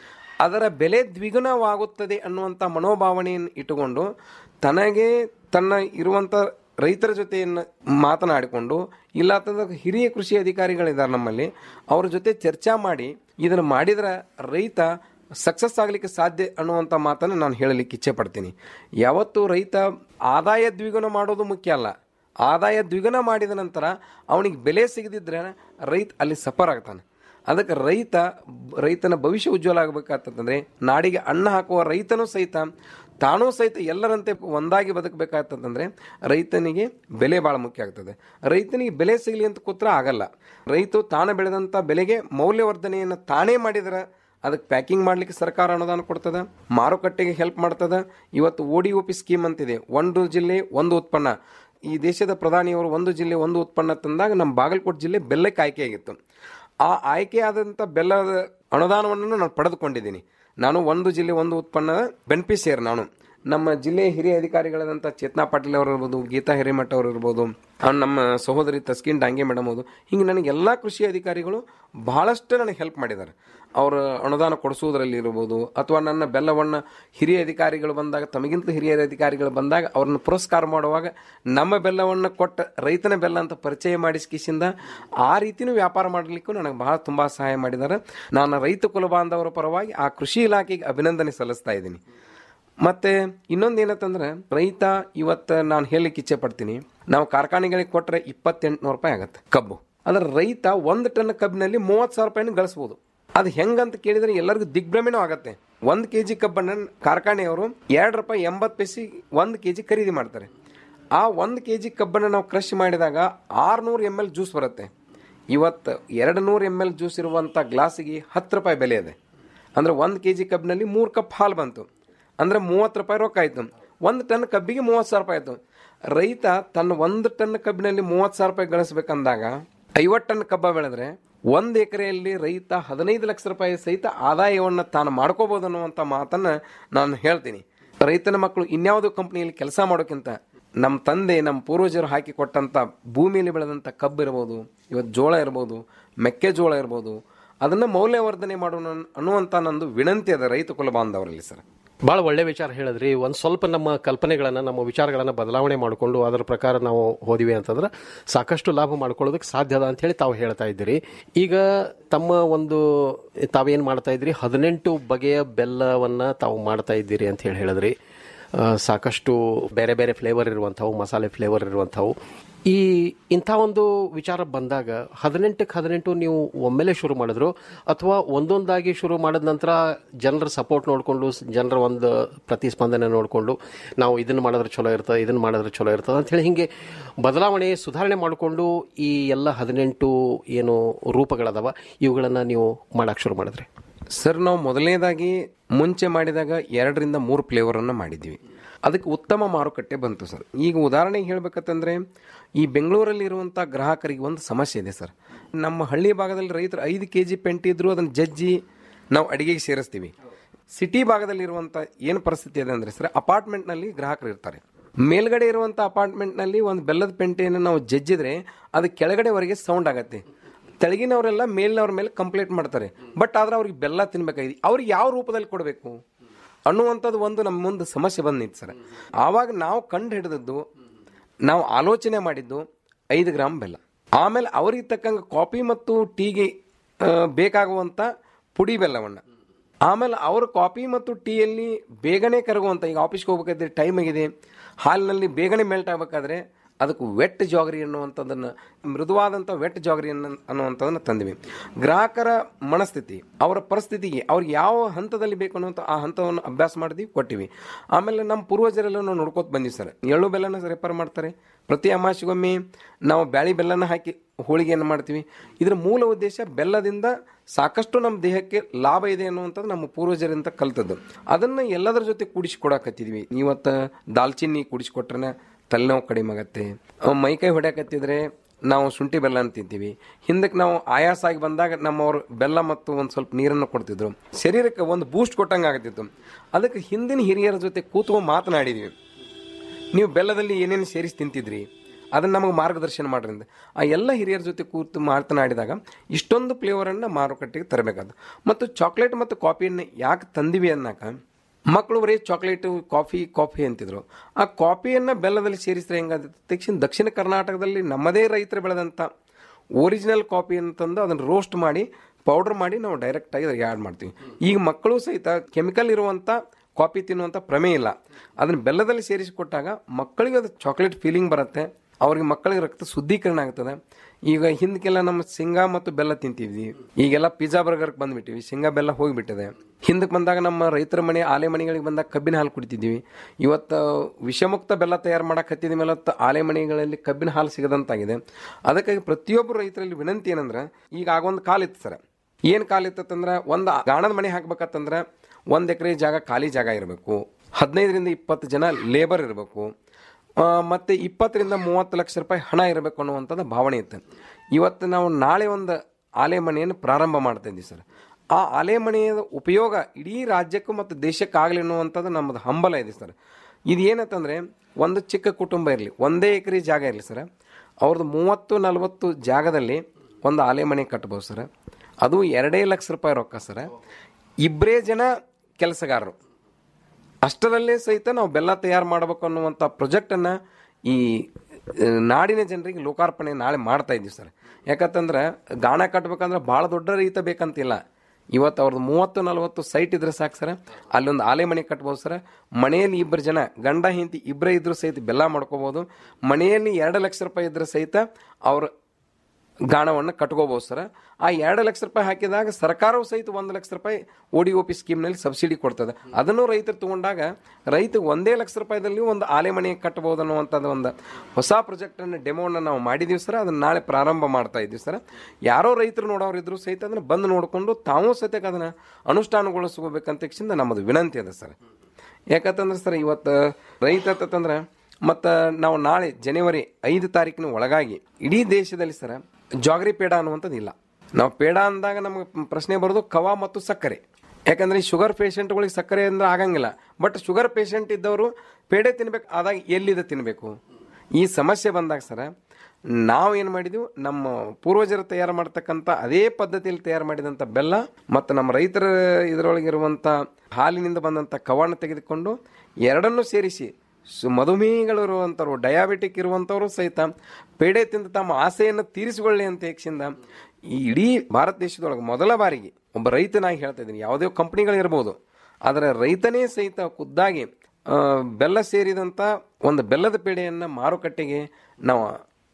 ಅದರ ಬೆಲೆ ದ್ವಿಗುಣವಾಗುತ್ತದೆ ಅನ್ನುವಂಥ ಮನೋಭಾವನೆಯನ್ನು ಇಟ್ಟುಕೊಂಡು ತನಗೆ ತನ್ನ ಇರುವಂಥ ರೈತರ ಜೊತೆಯನ್ನು ಮಾತನಾಡಿಕೊಂಡು ಇಲ್ಲ ಅಂತಂದ್ರೆ ಹಿರಿಯ ಕೃಷಿ ಅಧಿಕಾರಿಗಳಿದ್ದಾರೆ ನಮ್ಮಲ್ಲಿ ಅವ್ರ ಜೊತೆ ಚರ್ಚಾ ಮಾಡಿ ಇದನ್ನು ಮಾಡಿದ್ರೆ ರೈತ ಸಕ್ಸಸ್ ಆಗಲಿಕ್ಕೆ ಸಾಧ್ಯ ಅನ್ನುವಂಥ ಮಾತನ್ನು ನಾನು ಹೇಳಲಿಕ್ಕೆ ಇಚ್ಛೆ ಪಡ್ತೀನಿ ಯಾವತ್ತು ರೈತ ಆದಾಯ ದ್ವಿಗುಣ ಮಾಡೋದು ಮುಖ್ಯ ಅಲ್ಲ ಆದಾಯ ದ್ವಿಗುಣ ಮಾಡಿದ ನಂತರ ಅವನಿಗೆ ಬೆಲೆ ಸಿಗದಿದ್ರೆ ರೈತ ಅಲ್ಲಿ ಸಫರ್ ಆಗ್ತಾನೆ ಅದಕ್ಕೆ ರೈತ ರೈತನ ಭವಿಷ್ಯ ಉಜ್ವಲ ಆಗಬೇಕಾಗ್ತದಂದ್ರೆ ನಾಡಿಗೆ ಅನ್ನ ಹಾಕುವ ರೈತನೂ ಸಹಿತ ತಾನೂ ಸಹಿತ ಎಲ್ಲರಂತೆ ಒಂದಾಗಿ ಬದುಕಬೇಕಾಗ್ತದಂದ್ರೆ ರೈತನಿಗೆ ಬೆಲೆ ಭಾಳ ಮುಖ್ಯ ಆಗ್ತದೆ ರೈತನಿಗೆ ಬೆಲೆ ಸಿಗಲಿ ಅಂತ ಕೂತ್ರ ಆಗಲ್ಲ ರೈತ ತಾನು ಬೆಳೆದಂಥ ಬೆಲೆಗೆ ಮೌಲ್ಯವರ್ಧನೆಯನ್ನು ತಾನೇ ಮಾಡಿದ್ರೆ ಅದಕ್ಕೆ ಪ್ಯಾಕಿಂಗ್ ಮಾಡ್ಲಿಕ್ಕೆ ಸರ್ಕಾರ ಅನುದಾನ ಕೊಡ್ತದ ಮಾರುಕಟ್ಟೆಗೆ ಹೆಲ್ಪ್ ಮಾಡ್ತದ ಇವತ್ತು ಓಡಿ ಪಿ ಸ್ಕೀಮ್ ಅಂತಿದೆ ಒಂದು ಜಿಲ್ಲೆ ಒಂದು ಉತ್ಪನ್ನ ಈ ದೇಶದ ಪ್ರಧಾನಿಯವರು ಒಂದು ಜಿಲ್ಲೆ ಒಂದು ಉತ್ಪನ್ನ ತಂದಾಗ ನಮ್ಮ ಬಾಗಲಕೋಟೆ ಜಿಲ್ಲೆ ಬೆಲ್ಲಕ್ಕೆ ಆಯ್ಕೆಯಾಗಿತ್ತು ಆ ಆಯ್ಕೆಯಾದಂಥ ಬೆಲ್ಲದ ಅನುದಾನವನ್ನು ನಾನು ಪಡೆದುಕೊಂಡಿದ್ದೀನಿ ನಾನು ಒಂದು ಜಿಲ್ಲೆ ಒಂದು ಉತ್ಪನ್ನದ ಬೆನಿಫಿಷಿಯರ್ ನಾನು ನಮ್ಮ ಜಿಲ್ಲೆಯ ಹಿರಿಯ ಅಧಿಕಾರಿಗಳಾದಂಥ ಚೇತನಾ ಪಾಟೀಲ್ ಅವರು ಇರ್ಬೋದು ಗೀತಾ ಹಿರೇಮಠ ಅವರು ಇರ್ಬೋದು ಆ ನಮ್ಮ ಸಹೋದರಿ ತಸ್ಕಿನ್ ಡಾಂಗೆ ಮೇಡಮ್ ಅವರು ಹಿಂಗೆ ನನಗೆ ಎಲ್ಲ ಕೃಷಿ ಅಧಿಕಾರಿಗಳು ಬಹಳಷ್ಟು ನನಗೆ ಹೆಲ್ಪ್ ಮಾಡಿದ್ದಾರೆ ಅವರ ಅನುದಾನ ಕೊಡಿಸುವುದರಲ್ಲಿ ಇರ್ಬೋದು ಅಥವಾ ನನ್ನ ಬೆಲ್ಲವನ್ನು ಹಿರಿಯ ಅಧಿಕಾರಿಗಳು ಬಂದಾಗ ತಮಗಿಂತ ಹಿರಿಯ ಅಧಿಕಾರಿಗಳು ಬಂದಾಗ ಅವ್ರನ್ನ ಪುರಸ್ಕಾರ ಮಾಡುವಾಗ ನಮ್ಮ ಬೆಲ್ಲವನ್ನು ಕೊಟ್ಟ ರೈತನ ಬೆಲ್ಲ ಅಂತ ಪರಿಚಯ ಮಾಡಿಸ್ಕಿಸಿಂದ ಆ ರೀತಿನೂ ವ್ಯಾಪಾರ ಮಾಡಲಿಕ್ಕೂ ನನಗೆ ಬಹಳ ತುಂಬ ಸಹಾಯ ಮಾಡಿದ್ದಾರೆ ನಾನು ರೈತ ಕುಲ ಬಾಂಧವರ ಪರವಾಗಿ ಆ ಕೃಷಿ ಇಲಾಖೆಗೆ ಅಭಿನಂದನೆ ಸಲ್ಲಿಸ್ತಾ ಇದ್ದೀನಿ ಮತ್ತೆ ಇನ್ನೊಂದು ಏನಂತಂದ್ರೆ ರೈತ ಇವತ್ತು ನಾನು ಹೇಳಲಿಕ್ಕೆ ಇಚ್ಛೆ ಪಡ್ತೀನಿ ನಾವು ಕಾರ್ಖಾನೆಗಳಿಗೆ ಕೊಟ್ಟರೆ ಇಪ್ಪತ್ತೆಂಟುನೂರು ರೂಪಾಯಿ ಆಗುತ್ತೆ ಕಬ್ಬು ಅದರ ರೈತ ಒಂದು ಟನ್ ಕಬ್ಬಿನಲ್ಲಿ ಮೂವತ್ತು ಸಾವಿರ ರೂಪಾಯಿನ ಗಳಿಸ್ಬೋದು ಅದು ಹೆಂಗಂತ ಕೇಳಿದ್ರೆ ಎಲ್ಲರಿಗೂ ದಿಗ್ಭ್ರಮೆನೂ ಆಗತ್ತೆ ಒಂದು ಕೆ ಜಿ ಕಬ್ಬನ್ನು ಕಾರ್ಖಾನೆಯವರು ಎರಡು ರೂಪಾಯಿ ಎಂಬತ್ತು ಪೈಸಿ ಒಂದು ಕೆ ಜಿ ಖರೀದಿ ಮಾಡ್ತಾರೆ ಆ ಒಂದು ಕೆ ಜಿ ಕಬ್ಬನ್ನು ನಾವು ಕ್ರಶ್ ಮಾಡಿದಾಗ ಆರುನೂರು ಎಮ್ ಎಲ್ ಜ್ಯೂಸ್ ಬರುತ್ತೆ ಇವತ್ತು ಎರಡು ನೂರು ಎಮ್ ಎಲ್ ಜ್ಯೂಸ್ ಇರುವಂಥ ಗ್ಲಾಸಿಗೆ ಹತ್ತು ರೂಪಾಯಿ ಬೆಲೆ ಇದೆ ಅಂದರೆ ಒಂದು ಕೆ ಜಿ ಕಬ್ಬಿನಲ್ಲಿ ಮೂರು ಕಪ್ ಹಾಲು ಬಂತು ಅಂದರೆ ಮೂವತ್ತು ರೂಪಾಯಿ ರೊಕ್ಕ ಆಯಿತು ಒಂದು ಟನ್ ಕಬ್ಬಿಗೆ ಮೂವತ್ತು ಸಾವಿರ ರೂಪಾಯಿ ಆಯಿತು ರೈತ ತನ್ನ ಒಂದು ಟನ್ ಕಬ್ಬಿನಲ್ಲಿ ಮೂವತ್ತು ಸಾವಿರ ರೂಪಾಯಿ ಗಳಿಸ್ಬೇಕಂದಾಗ ಐವತ್ತು ಟನ್ ಕಬ್ಬ ಬೆಳೆದ್ರೆ ಒಂದು ಎಕರೆಯಲ್ಲಿ ರೈತ ಹದಿನೈದು ಲಕ್ಷ ರೂಪಾಯಿ ಸಹಿತ ಆದಾಯವನ್ನು ತಾನು ಮಾಡ್ಕೋಬೋದು ಅನ್ನುವಂಥ ಮಾತನ್ನು ನಾನು ಹೇಳ್ತೀನಿ ರೈತನ ಮಕ್ಕಳು ಇನ್ಯಾವುದೋ ಕಂಪ್ನಿಯಲ್ಲಿ ಕೆಲಸ ಮಾಡೋಕ್ಕಿಂತ ನಮ್ಮ ತಂದೆ ನಮ್ಮ ಪೂರ್ವಜರು ಹಾಕಿ ಕೊಟ್ಟಂಥ ಭೂಮಿಯಲ್ಲಿ ಬೆಳೆದಂಥ ಕಬ್ಬು ಇರ್ಬೋದು ಇವತ್ತು ಜೋಳ ಇರ್ಬೋದು ಮೆಕ್ಕೆಜೋಳ ಇರ್ಬೋದು ಅದನ್ನು ಮೌಲ್ಯವರ್ಧನೆ ಮಾಡೋಣ ಅನ್ನುವಂಥ ನಂದು ವಿನಂತಿ ಅದ ರೈತ ಕುಲ ಬಾಂಧವರಲ್ಲಿ ಸರ್ ಭಾಳ ಒಳ್ಳೆ ವಿಚಾರ ಹೇಳಿದ್ರಿ ಒಂದು ಸ್ವಲ್ಪ ನಮ್ಮ ಕಲ್ಪನೆಗಳನ್ನು ನಮ್ಮ ವಿಚಾರಗಳನ್ನು ಬದಲಾವಣೆ ಮಾಡಿಕೊಂಡು ಅದರ ಪ್ರಕಾರ ನಾವು ಹೋದಿವಿ ಅಂತಂದ್ರೆ ಸಾಕಷ್ಟು ಲಾಭ ಮಾಡ್ಕೊಳ್ಳೋದಕ್ಕೆ ಸಾಧ್ಯ ಅದ ಅಂತ ಹೇಳಿ ತಾವು ಹೇಳ್ತಾ ಇದ್ದೀರಿ ಈಗ ತಮ್ಮ ಒಂದು ತಾವೇನು ಮಾಡ್ತಾ ಇದ್ರಿ ಹದಿನೆಂಟು ಬಗೆಯ ಬೆಲ್ಲವನ್ನು ತಾವು ಮಾಡ್ತಾ ಇದ್ದೀರಿ ಅಂತ ಹೇಳಿ ಹೇಳಿದ್ರಿ ಆ, ಸಾಕಷ್ಟು ಬೇರೆ ಬೇರೆ ಫ್ಲೇವರ್ ಇರುವಂಥವು ಮಸಾಲೆ ಫ್ಲೇವರ್ ಇರುವಂಥವು ಈ ಇಂಥ ಒಂದು ವಿಚಾರ ಬಂದಾಗ ಹದಿನೆಂಟಕ್ಕೆ ಹದಿನೆಂಟು ನೀವು ಒಮ್ಮೆಲೆ ಶುರು ಮಾಡಿದ್ರು ಅಥವಾ ಒಂದೊಂದಾಗಿ ಶುರು ಮಾಡಿದ ನಂತರ ಜನರ ಸಪೋರ್ಟ್ ನೋಡಿಕೊಂಡು ಜನರ ಒಂದು ಪ್ರತಿಸ್ಪಂದನೆ ನೋಡಿಕೊಂಡು ನಾವು ಇದನ್ನು ಮಾಡಿದ್ರೆ ಚಲೋ ಇರ್ತದೆ ಇದನ್ನು ಮಾಡಿದ್ರೆ ಚಲೋ ಇರ್ತದೆ ಅಂಥೇಳಿ ಹಿಂಗೆ ಬದಲಾವಣೆ ಸುಧಾರಣೆ ಮಾಡಿಕೊಂಡು ಈ ಎಲ್ಲ ಹದಿನೆಂಟು ಏನು ರೂಪಗಳದಾವ ಇವುಗಳನ್ನು ನೀವು ಮಾಡಕ್ಕೆ ಶುರು ಮಾಡಿದ್ರಿ ಸರ್ ನಾವು ಮೊದಲನೇದಾಗಿ ಮುಂಚೆ ಮಾಡಿದಾಗ ಎರಡರಿಂದ ಮೂರು ಫ್ಲೇವರನ್ನು ಮಾಡಿದ್ವಿ ಅದಕ್ಕೆ ಉತ್ತಮ ಮಾರುಕಟ್ಟೆ ಬಂತು ಸರ್ ಈಗ ಉದಾಹರಣೆಗೆ ಹೇಳ್ಬೇಕಂತಂದ್ರೆ ಈ ಬೆಂಗಳೂರಲ್ಲಿ ಇರುವಂಥ ಗ್ರಾಹಕರಿಗೆ ಒಂದು ಸಮಸ್ಯೆ ಇದೆ ಸರ್ ನಮ್ಮ ಹಳ್ಳಿ ಭಾಗದಲ್ಲಿ ರೈತರು ಐದು ಕೆ ಜಿ ಪೆಂಟ್ ಇದ್ರೂ ಅದನ್ನು ಜಜ್ಜಿ ನಾವು ಅಡಿಗೆಗೆ ಸೇರಿಸ್ತೀವಿ ಸಿಟಿ ಭಾಗದಲ್ಲಿರುವಂಥ ಏನು ಪರಿಸ್ಥಿತಿ ಇದೆ ಅಂದರೆ ಸರ್ ಅಪಾರ್ಟ್ಮೆಂಟ್ನಲ್ಲಿ ಗ್ರಾಹಕರು ಇರ್ತಾರೆ ಮೇಲ್ಗಡೆ ಇರುವಂಥ ಅಪಾರ್ಟ್ಮೆಂಟ್ನಲ್ಲಿ ಒಂದು ಬೆಲ್ಲದ ಪೆಂಟೆಯನ್ನು ನಾವು ಜಜ್ಜಿದ್ರೆ ಅದು ಕೆಳಗಡೆವರೆಗೆ ಸೌಂಡ್ ಆಗತ್ತೆ ತೆಳಗಿನವರೆಲ್ಲ ಮೇಲಿನವ್ರ ಮೇಲೆ ಕಂಪ್ಲೇಂಟ್ ಮಾಡ್ತಾರೆ ಬಟ್ ಆದ್ರೆ ಅವ್ರಿಗೆ ಬೆಲ್ಲ ತಿನ್ಬೇಕಾಗಿದೆ ಅವ್ರಿಗೆ ಯಾವ ರೂಪದಲ್ಲಿ ಕೊಡಬೇಕು ಅನ್ನುವಂಥದ್ದು ಒಂದು ನಮ್ಮ ಮುಂದೆ ಸಮಸ್ಯೆ ಬಂದಿತ್ತು ಸರ್ ಆವಾಗ ನಾವು ಕಂಡು ಹಿಡಿದದ್ದು ನಾವು ಆಲೋಚನೆ ಮಾಡಿದ್ದು ಐದು ಗ್ರಾಮ್ ಬೆಲ್ಲ ಆಮೇಲೆ ಅವ್ರಿಗೆ ತಕ್ಕಂಗೆ ಕಾಫಿ ಮತ್ತು ಟೀಗೆ ಆ, ಬೇಕಾಗುವಂಥ ಪುಡಿ ಬೆಲ್ಲವನ್ನು ಆಮೇಲೆ ಅವರು ಕಾಫಿ ಮತ್ತು ಟೀಯಲ್ಲಿ ಬೇಗನೆ ಕರಗುವಂಥ ಈಗ ಆಫೀಸ್ಗೆ ಹೋಗ್ಬೇಕಾದ್ರೆ ಟೈಮ್ ಆಗಿದೆ ಹಾಲಿನಲ್ಲಿ ಬೇಗನೆ ಮೆಲ್ಟ್ ಆಗಬೇಕಾದ್ರೆ ಅದಕ್ಕೆ ವೆಟ್ ಜಾಗರಿ ಅನ್ನುವಂಥದ್ದನ್ನು ಮೃದುವಾದಂಥ ವೆಟ್ ಜಾಗರಿ ಅನ್ನೋ ಅನ್ನುವಂಥದ್ದನ್ನು ತಂದ್ವಿ ಗ್ರಾಹಕರ ಮನಸ್ಥಿತಿ ಅವರ ಪರಿಸ್ಥಿತಿಗೆ ಅವ್ರಿಗೆ ಯಾವ ಹಂತದಲ್ಲಿ ಬೇಕು ಅನ್ನುವಂಥ ಆ ಹಂತವನ್ನು ಅಭ್ಯಾಸ ಮಾಡಿದ್ವಿ ಕೊಟ್ಟಿವಿ ಆಮೇಲೆ ನಮ್ಮ ಪೂರ್ವಜರೆಲ್ಲ ನಾವು ನೋಡ್ಕೋತ ಬಂದಿವಿ ಸರ್ ಎಳ್ಳು ಬೆಲ್ಲನ ರೆಫರ್ ಮಾಡ್ತಾರೆ ಪ್ರತಿ ಅಮಾಸಿಗೊಮ್ಮೆ ನಾವು ಬ್ಯಾಳಿ ಬೆಲ್ಲನ ಹಾಕಿ ಹೋಳಿಗೆಯನ್ನು ಮಾಡ್ತೀವಿ ಇದರ ಮೂಲ ಉದ್ದೇಶ ಬೆಲ್ಲದಿಂದ ಸಾಕಷ್ಟು ನಮ್ಮ ದೇಹಕ್ಕೆ ಲಾಭ ಇದೆ ಅನ್ನುವಂಥದ್ದು ನಮ್ಮ ಪೂರ್ವಜರಿಂದ ಕಲ್ತದ್ದು ಅದನ್ನು ಎಲ್ಲದರ ಜೊತೆ ಕೂಡಿಸಿ ಕೊಡಕತ್ತಿದ್ವಿ ಇವತ್ತು ದಾಲ್ಚಿನ್ನಿ ಕೂಡಿಸಿಕೊಟ್ರೆ ತಲೆನೋವು ಕಡಿಮೆ ಆಗತ್ತೆ ಅವ್ ಮೈಕೈ ಹೊಡ್ಯಾಕತ್ತಿದ್ರೆ ನಾವು ಶುಂಠಿ ಬೆಲ್ಲ ಅಂತ ತಿಂತೀವಿ ಹಿಂದಕ್ಕೆ ನಾವು ಆಯಾಸ ಆಗಿ ಬಂದಾಗ ನಮ್ಮವರು ಬೆಲ್ಲ ಮತ್ತು ಒಂದು ಸ್ವಲ್ಪ ನೀರನ್ನು ಕೊಡ್ತಿದ್ರು ಶರೀರಕ್ಕೆ ಒಂದು ಬೂಸ್ಟ್ ಕೊಟ್ಟಂಗೆ ಆಗತ್ತಿತ್ತು ಅದಕ್ಕೆ ಹಿಂದಿನ ಹಿರಿಯರ ಜೊತೆ ಕೂತ್ಕೊಂಡು ಮಾತನಾಡಿದ್ವಿ ನೀವು ಬೆಲ್ಲದಲ್ಲಿ ಏನೇನು ಸೇರಿಸಿ ತಿಂತಿದ್ರಿ ಅದನ್ನು ನಮಗೆ ಮಾರ್ಗದರ್ಶನ ಮಾಡ್ರಿಂದ ಆ ಎಲ್ಲ ಹಿರಿಯರ ಜೊತೆ ಕೂತು ಮಾತನಾಡಿದಾಗ ಇಷ್ಟೊಂದು ಫ್ಲೇವರನ್ನು ಮಾರುಕಟ್ಟೆಗೆ ತರಬೇಕಾದ ಮತ್ತು ಚಾಕ್ಲೇಟ್ ಮತ್ತು ಕಾಫಿಯನ್ನು ಯಾಕೆ ತಂದಿವಿ ಅನ್ನಕ ಮಕ್ಕಳು ಬರೀ ಚಾಕ್ಲೇಟು ಕಾಫಿ ಕಾಫಿ ಅಂತಿದ್ರು ಆ ಕಾಫಿಯನ್ನು ಬೆಲ್ಲದಲ್ಲಿ ಸೇರಿಸಿದ್ರೆ ಹೆಂಗಾದ ತಕ್ಷಣ ದಕ್ಷಿಣ ಕರ್ನಾಟಕದಲ್ಲಿ ನಮ್ಮದೇ ರೈತರು ಬೆಳೆದಂಥ ಒರಿಜಿನಲ್ ಕಾಫಿ ಅಂತಂದು ಅದನ್ನು ರೋಸ್ಟ್ ಮಾಡಿ ಪೌಡರ್ ಮಾಡಿ ನಾವು ಡೈರೆಕ್ಟಾಗಿ ಅದಕ್ಕೆ ಆ್ಯಡ್ ಮಾಡ್ತೀವಿ ಈಗ ಮಕ್ಕಳು ಸಹಿತ ಕೆಮಿಕಲ್ ಇರುವಂಥ ಕಾಫಿ ತಿನ್ನುವಂಥ ಪ್ರಮೇಯ ಇಲ್ಲ ಅದನ್ನು ಬೆಲ್ಲದಲ್ಲಿ ಸೇರಿಸಿಕೊಟ್ಟಾಗ ಮಕ್ಕಳಿಗೆ ಅದು ಚಾಕ್ಲೇಟ್ ಫೀಲಿಂಗ್ ಬರುತ್ತೆ ಅವ್ರಿಗೆ ಮಕ್ಕಳಿಗೆ ರಕ್ತ ಶುದ್ಧೀಕರಣ ಆಗ್ತದೆ ಈಗ ಹಿಂದಕ್ಕೆಲ್ಲ ನಮ್ಮ ಶೇಂಗಾ ಮತ್ತು ಬೆಲ್ಲ ತಿಂತಿದ್ವಿ ಈಗೆಲ್ಲ ಪಿಜ್ಜಾ ಬರ್ಗರ್ಗೆ ಬಂದ್ಬಿಟ್ಟಿವಿ ಶೇಂಗಾ ಬೆಲ್ಲ ಹೋಗಿಬಿಟ್ಟಿದೆ ಹಿಂದಕ್ಕೆ ಬಂದಾಗ ನಮ್ಮ ರೈತರ ಮನೆ ಆಲೆ ಮನೆಗಳಿಗೆ ಬಂದಾಗ ಕಬ್ಬಿನ ಹಾಲು ಕುಡಿತಿದ್ವಿ ಇವತ್ತು ವಿಷಮುಕ್ತ ಬೆಲ್ಲ ತಯಾರು ಮಾಡಕ್ಕೆ ಹತ್ತಿದ ಮೇಲೆ ಹೊತ್ತು ಆಲೆ ಮನೆಗಳಲ್ಲಿ ಕಬ್ಬಿನ ಹಾಲು ಸಿಗದಂತಾಗಿದೆ ಅದಕ್ಕಾಗಿ ಪ್ರತಿಯೊಬ್ಬರು ರೈತರಲ್ಲಿ ವಿನಂತಿ ಏನಂದ್ರೆ ಈಗ ಆಗೊಂದು ಕಾಲಿತ್ತು ಸರ್ ಏನು ಕಾಲಿತ್ತಂದ್ರೆ ಒಂದು ಗಾಣದ ಮನೆ ಹಾಕ್ಬೇಕಂತಂದ್ರೆ ಒಂದು ಎಕರೆ ಜಾಗ ಖಾಲಿ ಜಾಗ ಇರಬೇಕು ಹದಿನೈದರಿಂದ ಇಪ್ಪತ್ತು ಜನ ಲೇಬರ್ ಇರಬೇಕು ಮತ್ತು ಇಪ್ಪತ್ತರಿಂದ ಮೂವತ್ತು ಲಕ್ಷ ರೂಪಾಯಿ ಹಣ ಇರಬೇಕು ಅನ್ನುವಂಥದ್ದು ಭಾವನೆ ಇತ್ತು ಇವತ್ತು ನಾವು ನಾಳೆ ಒಂದು ಆಲೆ ಮನೆಯನ್ನು ಪ್ರಾರಂಭ ಮಾಡ್ತಾ ಇದ್ದೀವಿ ಸರ್ ಆ ಆಲೆ ಮನೆಯ ಉಪಯೋಗ ಇಡೀ ರಾಜ್ಯಕ್ಕೂ ಮತ್ತು ದೇಶಕ್ಕಾಗಲಿ ಅನ್ನುವಂಥದ್ದು ನಮ್ಮದು ಹಂಬಲ ಇದೆ ಸರ್ ಇದು ಏನಂತಂದರೆ ಒಂದು ಚಿಕ್ಕ ಕುಟುಂಬ ಇರಲಿ ಒಂದೇ ಎಕರೆ ಜಾಗ ಇರಲಿ ಸರ್ ಅವ್ರದ್ದು ಮೂವತ್ತು ನಲವತ್ತು ಜಾಗದಲ್ಲಿ ಒಂದು ಆಲೆ ಮನೆ ಕಟ್ಬೋದು ಸರ್ ಅದು ಎರಡೇ ಲಕ್ಷ ರೂಪಾಯಿ ರೊಕ್ಕ ಸರ್ ಇಬ್ಬರೇ ಜನ ಕೆಲಸಗಾರರು ಅಷ್ಟರಲ್ಲೇ ಸಹಿತ ನಾವು ಬೆಲ್ಲ ತಯಾರು ಮಾಡಬೇಕು ಅನ್ನುವಂಥ ಪ್ರಾಜೆಕ್ಟನ್ನು ಈ ಆ, ನಾಡಿನ ಜನರಿಗೆ ಲೋಕಾರ್ಪಣೆ ನಾಳೆ ಮಾಡ್ತಾ ಇದ್ದೀವಿ ಸರ್ ಯಾಕಂತಂದ್ರೆ ಗಾಣ ಕಟ್ಬೇಕಂದ್ರೆ ಭಾಳ ದೊಡ್ಡ ರೈತ ಬೇಕಂತಿಲ್ಲ ಇವತ್ತು ಅವ್ರದ್ದು ಮೂವತ್ತು ನಲವತ್ತು ಸೈಟ್ ಇದ್ರೆ ಸಾಕು ಸರ್ ಅಲ್ಲೊಂದು ಆಲೆ ಮನೆ ಕಟ್ಬೋದು ಸರ್ ಮನೆಯಲ್ಲಿ ಇಬ್ಬರು ಜನ ಗಂಡ ಹೆಂಡತಿ ಇಬ್ಬರೇ ಇದ್ರೂ ಸಹಿತ ಬೆಲ್ಲ ಮಾಡ್ಕೋಬೋದು ಮನೆಯಲ್ಲಿ ಎರಡು ಲಕ್ಷ ರೂಪಾಯಿ ಇದ್ರೆ ಸಹಿತ ಅವ್ರ ಗಾಣವನ್ನು ಕಟ್ಕೋಬಹುದು ಸರ್ ಆ ಎರಡು ಲಕ್ಷ ರೂಪಾಯಿ ಹಾಕಿದಾಗ ಸರ್ಕಾರವು ಸಹಿತ ಒಂದು ಲಕ್ಷ ರೂಪಾಯಿ ಒ ಡಿ ಒ ಪಿ ಸ್ಕೀಮ್ನಲ್ಲಿ ಸಬ್ಸಿಡಿ ಕೊಡ್ತದೆ ಅದನ್ನು ರೈತರು ತಗೊಂಡಾಗ ರೈತ ಒಂದೇ ಲಕ್ಷ ರೂಪಾಯಿದಲ್ಲಿ ಒಂದು ಆಲೆ ಮನೆ ಕಟ್ಟಬಹುದು ಅನ್ನುವಂಥದ್ದು ಒಂದು ಹೊಸ ಪ್ರಾಜೆಕ್ಟನ್ನು ಡೆಮೋನ ನಾವು ಮಾಡಿದೀವಿ ಸರ್ ಅದನ್ನು ನಾಳೆ ಪ್ರಾರಂಭ ಮಾಡ್ತಾ ಇದ್ದೀವಿ ಸರ್ ಯಾರೋ ರೈತರು ನೋಡೋರು ಇದ್ರು ಸಹಿತ ಅದನ್ನು ಬಂದು ನೋಡಿಕೊಂಡು ತಾವು ಸತ್ಯಕ್ಕೆ ಅದನ್ನು ಅನುಷ್ಠಾನಗೊಳಿಸ್ಕೋಬೇಕಂತ ಕ್ಷಿಂದ ನಮ್ಮದು ವಿನಂತಿ ಅದ ಸರ್ ಯಾಕಂತಂದ್ರೆ ಸರ್ ಇವತ್ತು ರೈತ ಅಂತಂದ್ರೆ ಮತ್ತು ನಾವು ನಾಳೆ ಜನವರಿ ಐದು ತಾರೀಕಿನ ಒಳಗಾಗಿ ಇಡೀ ದೇಶದಲ್ಲಿ ಸರ್ ಜಾಗರಿ ಪೇಡ ಅನ್ನುವಂಥದ್ದು ಇಲ್ಲ ನಾವು ಪೇಡ ಅಂದಾಗ ನಮಗೆ ಪ್ರಶ್ನೆ ಬರೋದು ಕವ ಮತ್ತು ಸಕ್ಕರೆ ಯಾಕಂದ್ರೆ ಈ ಶುಗರ್ ಪೇಷಂಟ್ಗಳಿಗೆ ಸಕ್ಕರೆ ಅಂದ್ರೆ ಆಗಂಗಿಲ್ಲ ಬಟ್ ಶುಗರ್ ಪೇಷಂಟ್ ಇದ್ದವರು ಪೇಡೆ ತಿನ್ಬೇಕು ಆದಾಗ ಎಲ್ಲಿದೆ ತಿನ್ನಬೇಕು ಈ ಸಮಸ್ಯೆ ಬಂದಾಗ ಸರ ನಾವು ಏನು ಮಾಡಿದ್ವಿ ನಮ್ಮ ಪೂರ್ವಜರು ತಯಾರು ಮಾಡ್ತಕ್ಕಂಥ ಅದೇ ಪದ್ಧತಿಯಲ್ಲಿ ತಯಾರು ಮಾಡಿದಂಥ ಬೆಲ್ಲ ಮತ್ತು ನಮ್ಮ ರೈತರ ಇದರೊಳಗಿರುವಂಥ ಹಾಲಿನಿಂದ ಬಂದಂಥ ಕವವನ್ನು ತೆಗೆದುಕೊಂಡು ಎರಡನ್ನೂ ಸೇರಿಸಿ ಸು ಮಧುಮೇಹಗಳು ಇರುವಂಥವ್ರು ಡಯಾಬಿಟಿಕ್ ಇರುವಂಥವ್ರು ಸಹಿತ ಪೇಡೆ ತಿಂದು ತಮ್ಮ ಆಸೆಯನ್ನು ತೀರಿಸಿಕೊಳ್ಳಿ ಅಂತ ಯಕ್ಷಿಂದ ಈ ಇಡೀ ಭಾರತ ದೇಶದೊಳಗೆ ಮೊದಲ ಬಾರಿಗೆ ಒಬ್ಬ ರೈತನಾಗಿ ಹೇಳ್ತಾ ಇದ್ದೀನಿ ಯಾವುದೇ ಕಂಪ್ನಿಗಳಿರ್ಬೋದು ಆದರೆ ರೈತನೇ ಸಹಿತ ಖುದ್ದಾಗಿ ಆ, ಬೆಲ್ಲ ಸೇರಿದಂಥ ಒಂದು ಬೆಲ್ಲದ ಪೇಡೆಯನ್ನು ಮಾರುಕಟ್ಟೆಗೆ ನಾವು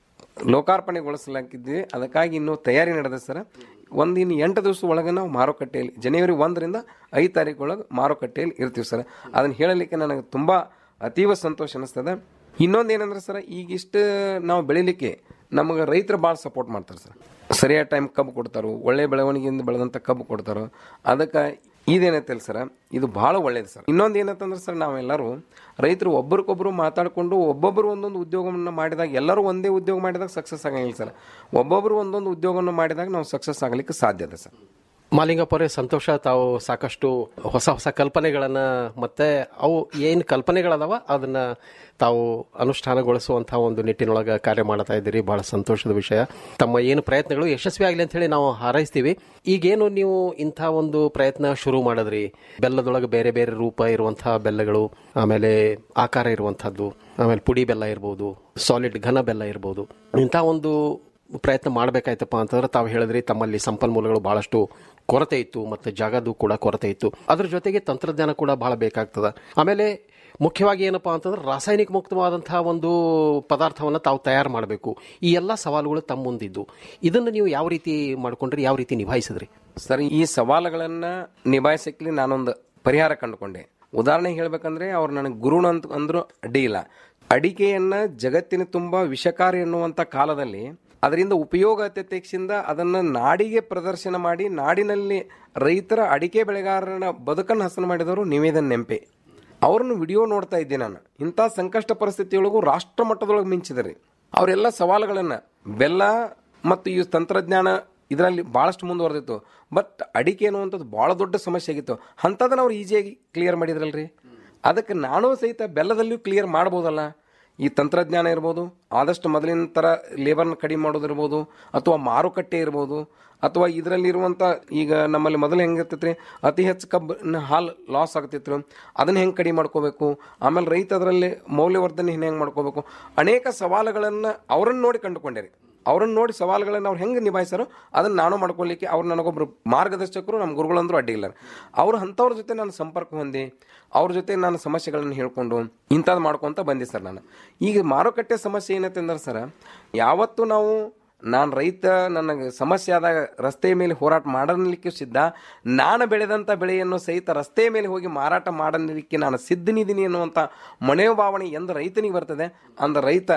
ಲೋಕಾರ್ಪಣೆಗೊಳಿಸಲಾಗಿದ್ವಿ ಅದಕ್ಕಾಗಿ ಇನ್ನೂ ತಯಾರಿ ನಡೆದ ಸರ್ ಒಂದು ಇನ್ನು ಎಂಟು ದಿವಸ ಒಳಗೆ ನಾವು ಮಾರುಕಟ್ಟೆಯಲ್ಲಿ ಜನವರಿ ಒಂದರಿಂದ ಐದು ತಾರೀಕು ಒಳಗೆ ಮಾರುಕಟ್ಟೆಯಲ್ಲಿ ಇರ್ತೀವಿ ಸರ್ ಅದನ್ನು ಹೇಳಲಿಕ್ಕೆ ನನಗೆ ತುಂಬ ಅತೀವ ಸಂತೋಷ ಅನಿಸ್ತದೆ ಇನ್ನೊಂದು ಏನಂದ್ರೆ ಸರ್ ಈಗ ಇಷ್ಟು ನಾವು ಬೆಳಿಲಿಕ್ಕೆ ನಮಗೆ ರೈತರು ಭಾಳ ಸಪೋರ್ಟ್ ಮಾಡ್ತಾರೆ ಸರ್ ಸರಿಯಾದ ಟೈಮ್ ಕಬ್ಬು ಕೊಡ್ತಾರೋ ಒಳ್ಳೆ ಬೆಳವಣಿಗೆಯಿಂದ ಬೆಳೆದಂಥ ಕಬ್ಬು ಕೊಡ್ತಾರೋ ಅದಕ್ಕೆ ಇದೇನೈತಲ್ಲ ಸರ್ ಇದು ಭಾಳ ಒಳ್ಳೇದು ಸರ್ ಇನ್ನೊಂದು ಏನಂತಂದ್ರೆ ಸರ್ ನಾವೆಲ್ಲರೂ ರೈತರು ಒಬ್ಬರಿಗೊಬ್ಬರು ಮಾತಾಡಿಕೊಂಡು ಒಬ್ಬೊಬ್ಬರು ಒಂದೊಂದು ಉದ್ಯೋಗವನ್ನು ಮಾಡಿದಾಗ ಎಲ್ಲರೂ ಒಂದೇ ಉದ್ಯೋಗ ಮಾಡಿದಾಗ ಸಕ್ಸಸ್ ಆಗಂಗಿಲ್ಲ ಸರ್ ಒಬ್ಬೊಬ್ಬರು ಒಂದೊಂದು ಉದ್ಯೋಗವನ್ನು ಮಾಡಿದಾಗ ನಾವು ಸಕ್ಸಸ್ ಆಗಲಿಕ್ಕೆ ಸಾಧ್ಯ ಇದೆ ಸರ್ ಮಾಲಿಂಗಪ್ಪರೇ ಸಂತೋಷ ತಾವು ಸಾಕಷ್ಟು ಹೊಸ ಹೊಸ ಕಲ್ಪನೆಗಳನ್ನು ಮತ್ತೆ ಅವು ಏನು ಕಲ್ಪನೆಗಳದಾವ ಅದನ್ನ ತಾವು ಅನುಷ್ಠಾನಗೊಳಿಸುವಂತಹ ಒಂದು ನಿಟ್ಟಿನೊಳಗೆ ಕಾರ್ಯ ಮಾಡ್ತಾ ಇದ್ದೀರಿ ಬಹಳ ಸಂತೋಷದ ವಿಷಯ ತಮ್ಮ ಏನು ಪ್ರಯತ್ನಗಳು ಯಶಸ್ವಿ ಆಗಲಿ ಅಂತ ಹೇಳಿ ನಾವು ಹಾರೈಸ್ತೀವಿ ಈಗೇನು ನೀವು ಇಂಥ ಒಂದು ಪ್ರಯತ್ನ ಶುರು ಮಾಡಿದ್ರಿ ಬೆಲ್ಲದೊಳಗೆ ಬೇರೆ ಬೇರೆ ರೂಪ ಇರುವಂತಹ ಬೆಲ್ಲಗಳು ಆಮೇಲೆ ಆಕಾರ ಇರುವಂತಹದ್ದು ಆಮೇಲೆ ಪುಡಿ ಬೆಲ್ಲ ಇರ್ಬೋದು ಸಾಲಿಡ್ ಘನ ಬೆಲ್ಲ ಇರ್ಬೋದು ಇಂಥ ಒಂದು ಪ್ರಯತ್ನ ಮಾಡಬೇಕಾಯ್ತಪ್ಪ ಅಂತಂದ್ರೆ ತಾವು ಹೇಳಿದ್ರಿ ತಮ್ಮಲ್ಲಿ ಸಂಪನ್ಮೂಲಗಳು ಬಹಳಷ್ಟು ಕೊರತೆ ಇತ್ತು ಮತ್ತು ಜಾಗದ್ದು ಕೂಡ ಕೊರತೆ ಇತ್ತು ಅದ್ರ ಜೊತೆಗೆ ತಂತ್ರಜ್ಞಾನ ಕೂಡ ಬಹಳ ಬೇಕಾಗ್ತದೆ ಆಮೇಲೆ ಮುಖ್ಯವಾಗಿ ಏನಪ್ಪಾ ಅಂತಂದ್ರೆ ರಾಸಾಯನಿಕ ಮುಕ್ತವಾದಂತಹ ಒಂದು ಪದಾರ್ಥವನ್ನು ತಾವು ತಯಾರು ಮಾಡಬೇಕು ಈ ಎಲ್ಲ ಸವಾಲುಗಳು ತಮ್ಮ ಮುಂದಿದ್ದು ಇದನ್ನು ನೀವು ಯಾವ ರೀತಿ ಮಾಡ್ಕೊಂಡ್ರಿ ಯಾವ ರೀತಿ ನಿಭಾಯಿಸಿದ್ರಿ ಸರ್ ಈ ಸವಾಲುಗಳನ್ನು ನಿಭಾಯಿಸಕ್ಕೆ ನಾನೊಂದು ಪರಿಹಾರ ಕಂಡುಕೊಂಡೆ ಉದಾಹರಣೆ ಹೇಳ್ಬೇಕಂದ್ರೆ ಅವ್ರು ನನಗೆ ಗುರುಣ ಅಂತ ಅಂದ್ರು ಅಡ್ಡಿ ಇಲ್ಲ ಅಡಿಕೆಯನ್ನ ಜಗತ್ತಿನ ತುಂಬಾ ವಿಷಕಾರಿ ಎನ್ನುವಂತ ಕಾಲದಲ್ಲಿ ಅದರಿಂದ ಉಪಯೋಗತೆಕ್ಷಿಂದ ಅದನ್ನ ನಾಡಿಗೆ ಪ್ರದರ್ಶನ ಮಾಡಿ ನಾಡಿನಲ್ಲಿ ರೈತರ ಅಡಿಕೆ ಬೆಳೆಗಾರನ ಬದುಕನ್ನು ಹಸನು ಮಾಡಿದವರು ನಿವೇದನ್ ನೆಂಪೆ ಅವ್ರನ್ನ ವಿಡಿಯೋ ನೋಡ್ತಾ ಇದ್ದೆ ನಾನು ಇಂಥ ಸಂಕಷ್ಟ ಪರಿಸ್ಥಿತಿಯೊಳಗೂ ರಾಷ್ಟ್ರ ಮಟ್ಟದೊಳಗೆ ಮಿಂಚಿದ್ರಿ ಅವರೆಲ್ಲ ಸವಾಲುಗಳನ್ನ ಬೆಲ್ಲ ಮತ್ತು ಈ ತಂತ್ರಜ್ಞಾನ ಇದರಲ್ಲಿ ಭಾಳಷ್ಟು ಮುಂದುವರೆದಿತ್ತು ಬಟ್ ಅಡಿಕೆ ಅನ್ನುವಂಥದ್ದು ಭಾಳ ದೊಡ್ಡ ಸಮಸ್ಯೆ ಆಗಿತ್ತು ಅಂಥದ್ದನ್ನ ಅವ್ರು ಈಸಿಯಾಗಿ ಕ್ಲಿಯರ್ ಮಾಡಿದ್ರಲ್ರಿ ಅದಕ್ಕೆ ನಾನು ಸಹಿತ ಬೆಲ್ಲದಲ್ಲಿಯೂ ಕ್ಲಿಯರ್ ಮಾಡ್ಬೋದಲ್ಲ ಈ ತಂತ್ರಜ್ಞಾನ ಇರ್ಬೋದು ಆದಷ್ಟು ಮೊದಲಿನ ಥರ ಲೇಬರ್ನ ಕಡಿಮೆ ಮಾಡೋದಿರ್ಬೋದು ಅಥವಾ ಮಾರುಕಟ್ಟೆ ಇರ್ಬೋದು ಅಥವಾ ಇದರಲ್ಲಿರುವಂಥ ಈಗ ನಮ್ಮಲ್ಲಿ ಮೊದಲು ಹೆಂಗಿರ್ತೈತ್ರಿ ಅತಿ ಹೆಚ್ಚು ಕಬ್ಬು ಹಾಲು ಲಾಸ್ ಆಗ್ತಿತ್ತು ಅದನ್ನ ಹೆಂಗೆ ಕಡಿಮೆ ಮಾಡ್ಕೋಬೇಕು ಆಮೇಲೆ ರೈತ ಅದರಲ್ಲಿ ಮೌಲ್ಯವರ್ಧನೆ ಹೆಂಗೆ ಮಾಡ್ಕೋಬೇಕು ಅನೇಕ ಸವಾಲುಗಳನ್ನು ಅವರನ್ನು ನೋಡಿ ಕಂಡುಕೊಂಡೇರಿ ಅವ್ರನ್ನ ನೋಡಿ ಸವಾಲುಗಳನ್ನು ಅವ್ರು ಹೆಂಗೆ ನಿಭಾಯಿಸಾರೋ ಅದನ್ನು ನಾನು ಮಾಡ್ಕೊಳ್ಳಿಕ್ಕೆ ಅವ್ರು ನನಗೊಬ್ರು ಮಾರ್ಗದರ್ಶಕರು ನಮ್ಮ ಗುರುಗಳಂದ್ರೂ ಅಡ್ಡಿ ಇಲ್ಲ ಅವ್ರು ಅಂಥವ್ರ ಜೊತೆ ನಾನು ಸಂಪರ್ಕ ಹೊಂದಿ ಅವ್ರ ಜೊತೆ ನಾನು ಸಮಸ್ಯೆಗಳನ್ನು ಹೇಳ್ಕೊಂಡು ಇಂಥದ್ದು ಮಾಡ್ಕೊತ ಬಂದೆ ಸರ್ ನಾನು ಈಗ ಮಾರುಕಟ್ಟೆ ಸಮಸ್ಯೆ ಏನೈತೆ ಅಂದ್ರೆ ಸರ್ ಯಾವತ್ತು ನಾವು ನಾನು ರೈತ ನನಗೆ ಸಮಸ್ಯೆ ಆದಾಗ ರಸ್ತೆ ಮೇಲೆ ಹೋರಾಟ ಮಾಡಲಿಕ್ಕೆ ಸಿದ್ಧ ನಾನು ಬೆಳೆದಂಥ ಬೆಳೆಯನ್ನು ಸಹಿತ ರಸ್ತೆ ಮೇಲೆ ಹೋಗಿ ಮಾರಾಟ ಮಾಡಲಿಕ್ಕೆ ನಾನು ಸಿದ್ಧನಿದ್ದೀನಿ ಅನ್ನುವಂಥ ಮನೋಭಾವನೆ ಎಂದು ರೈತನಿಗೆ ಬರ್ತದೆ ಅಂದ ರೈತ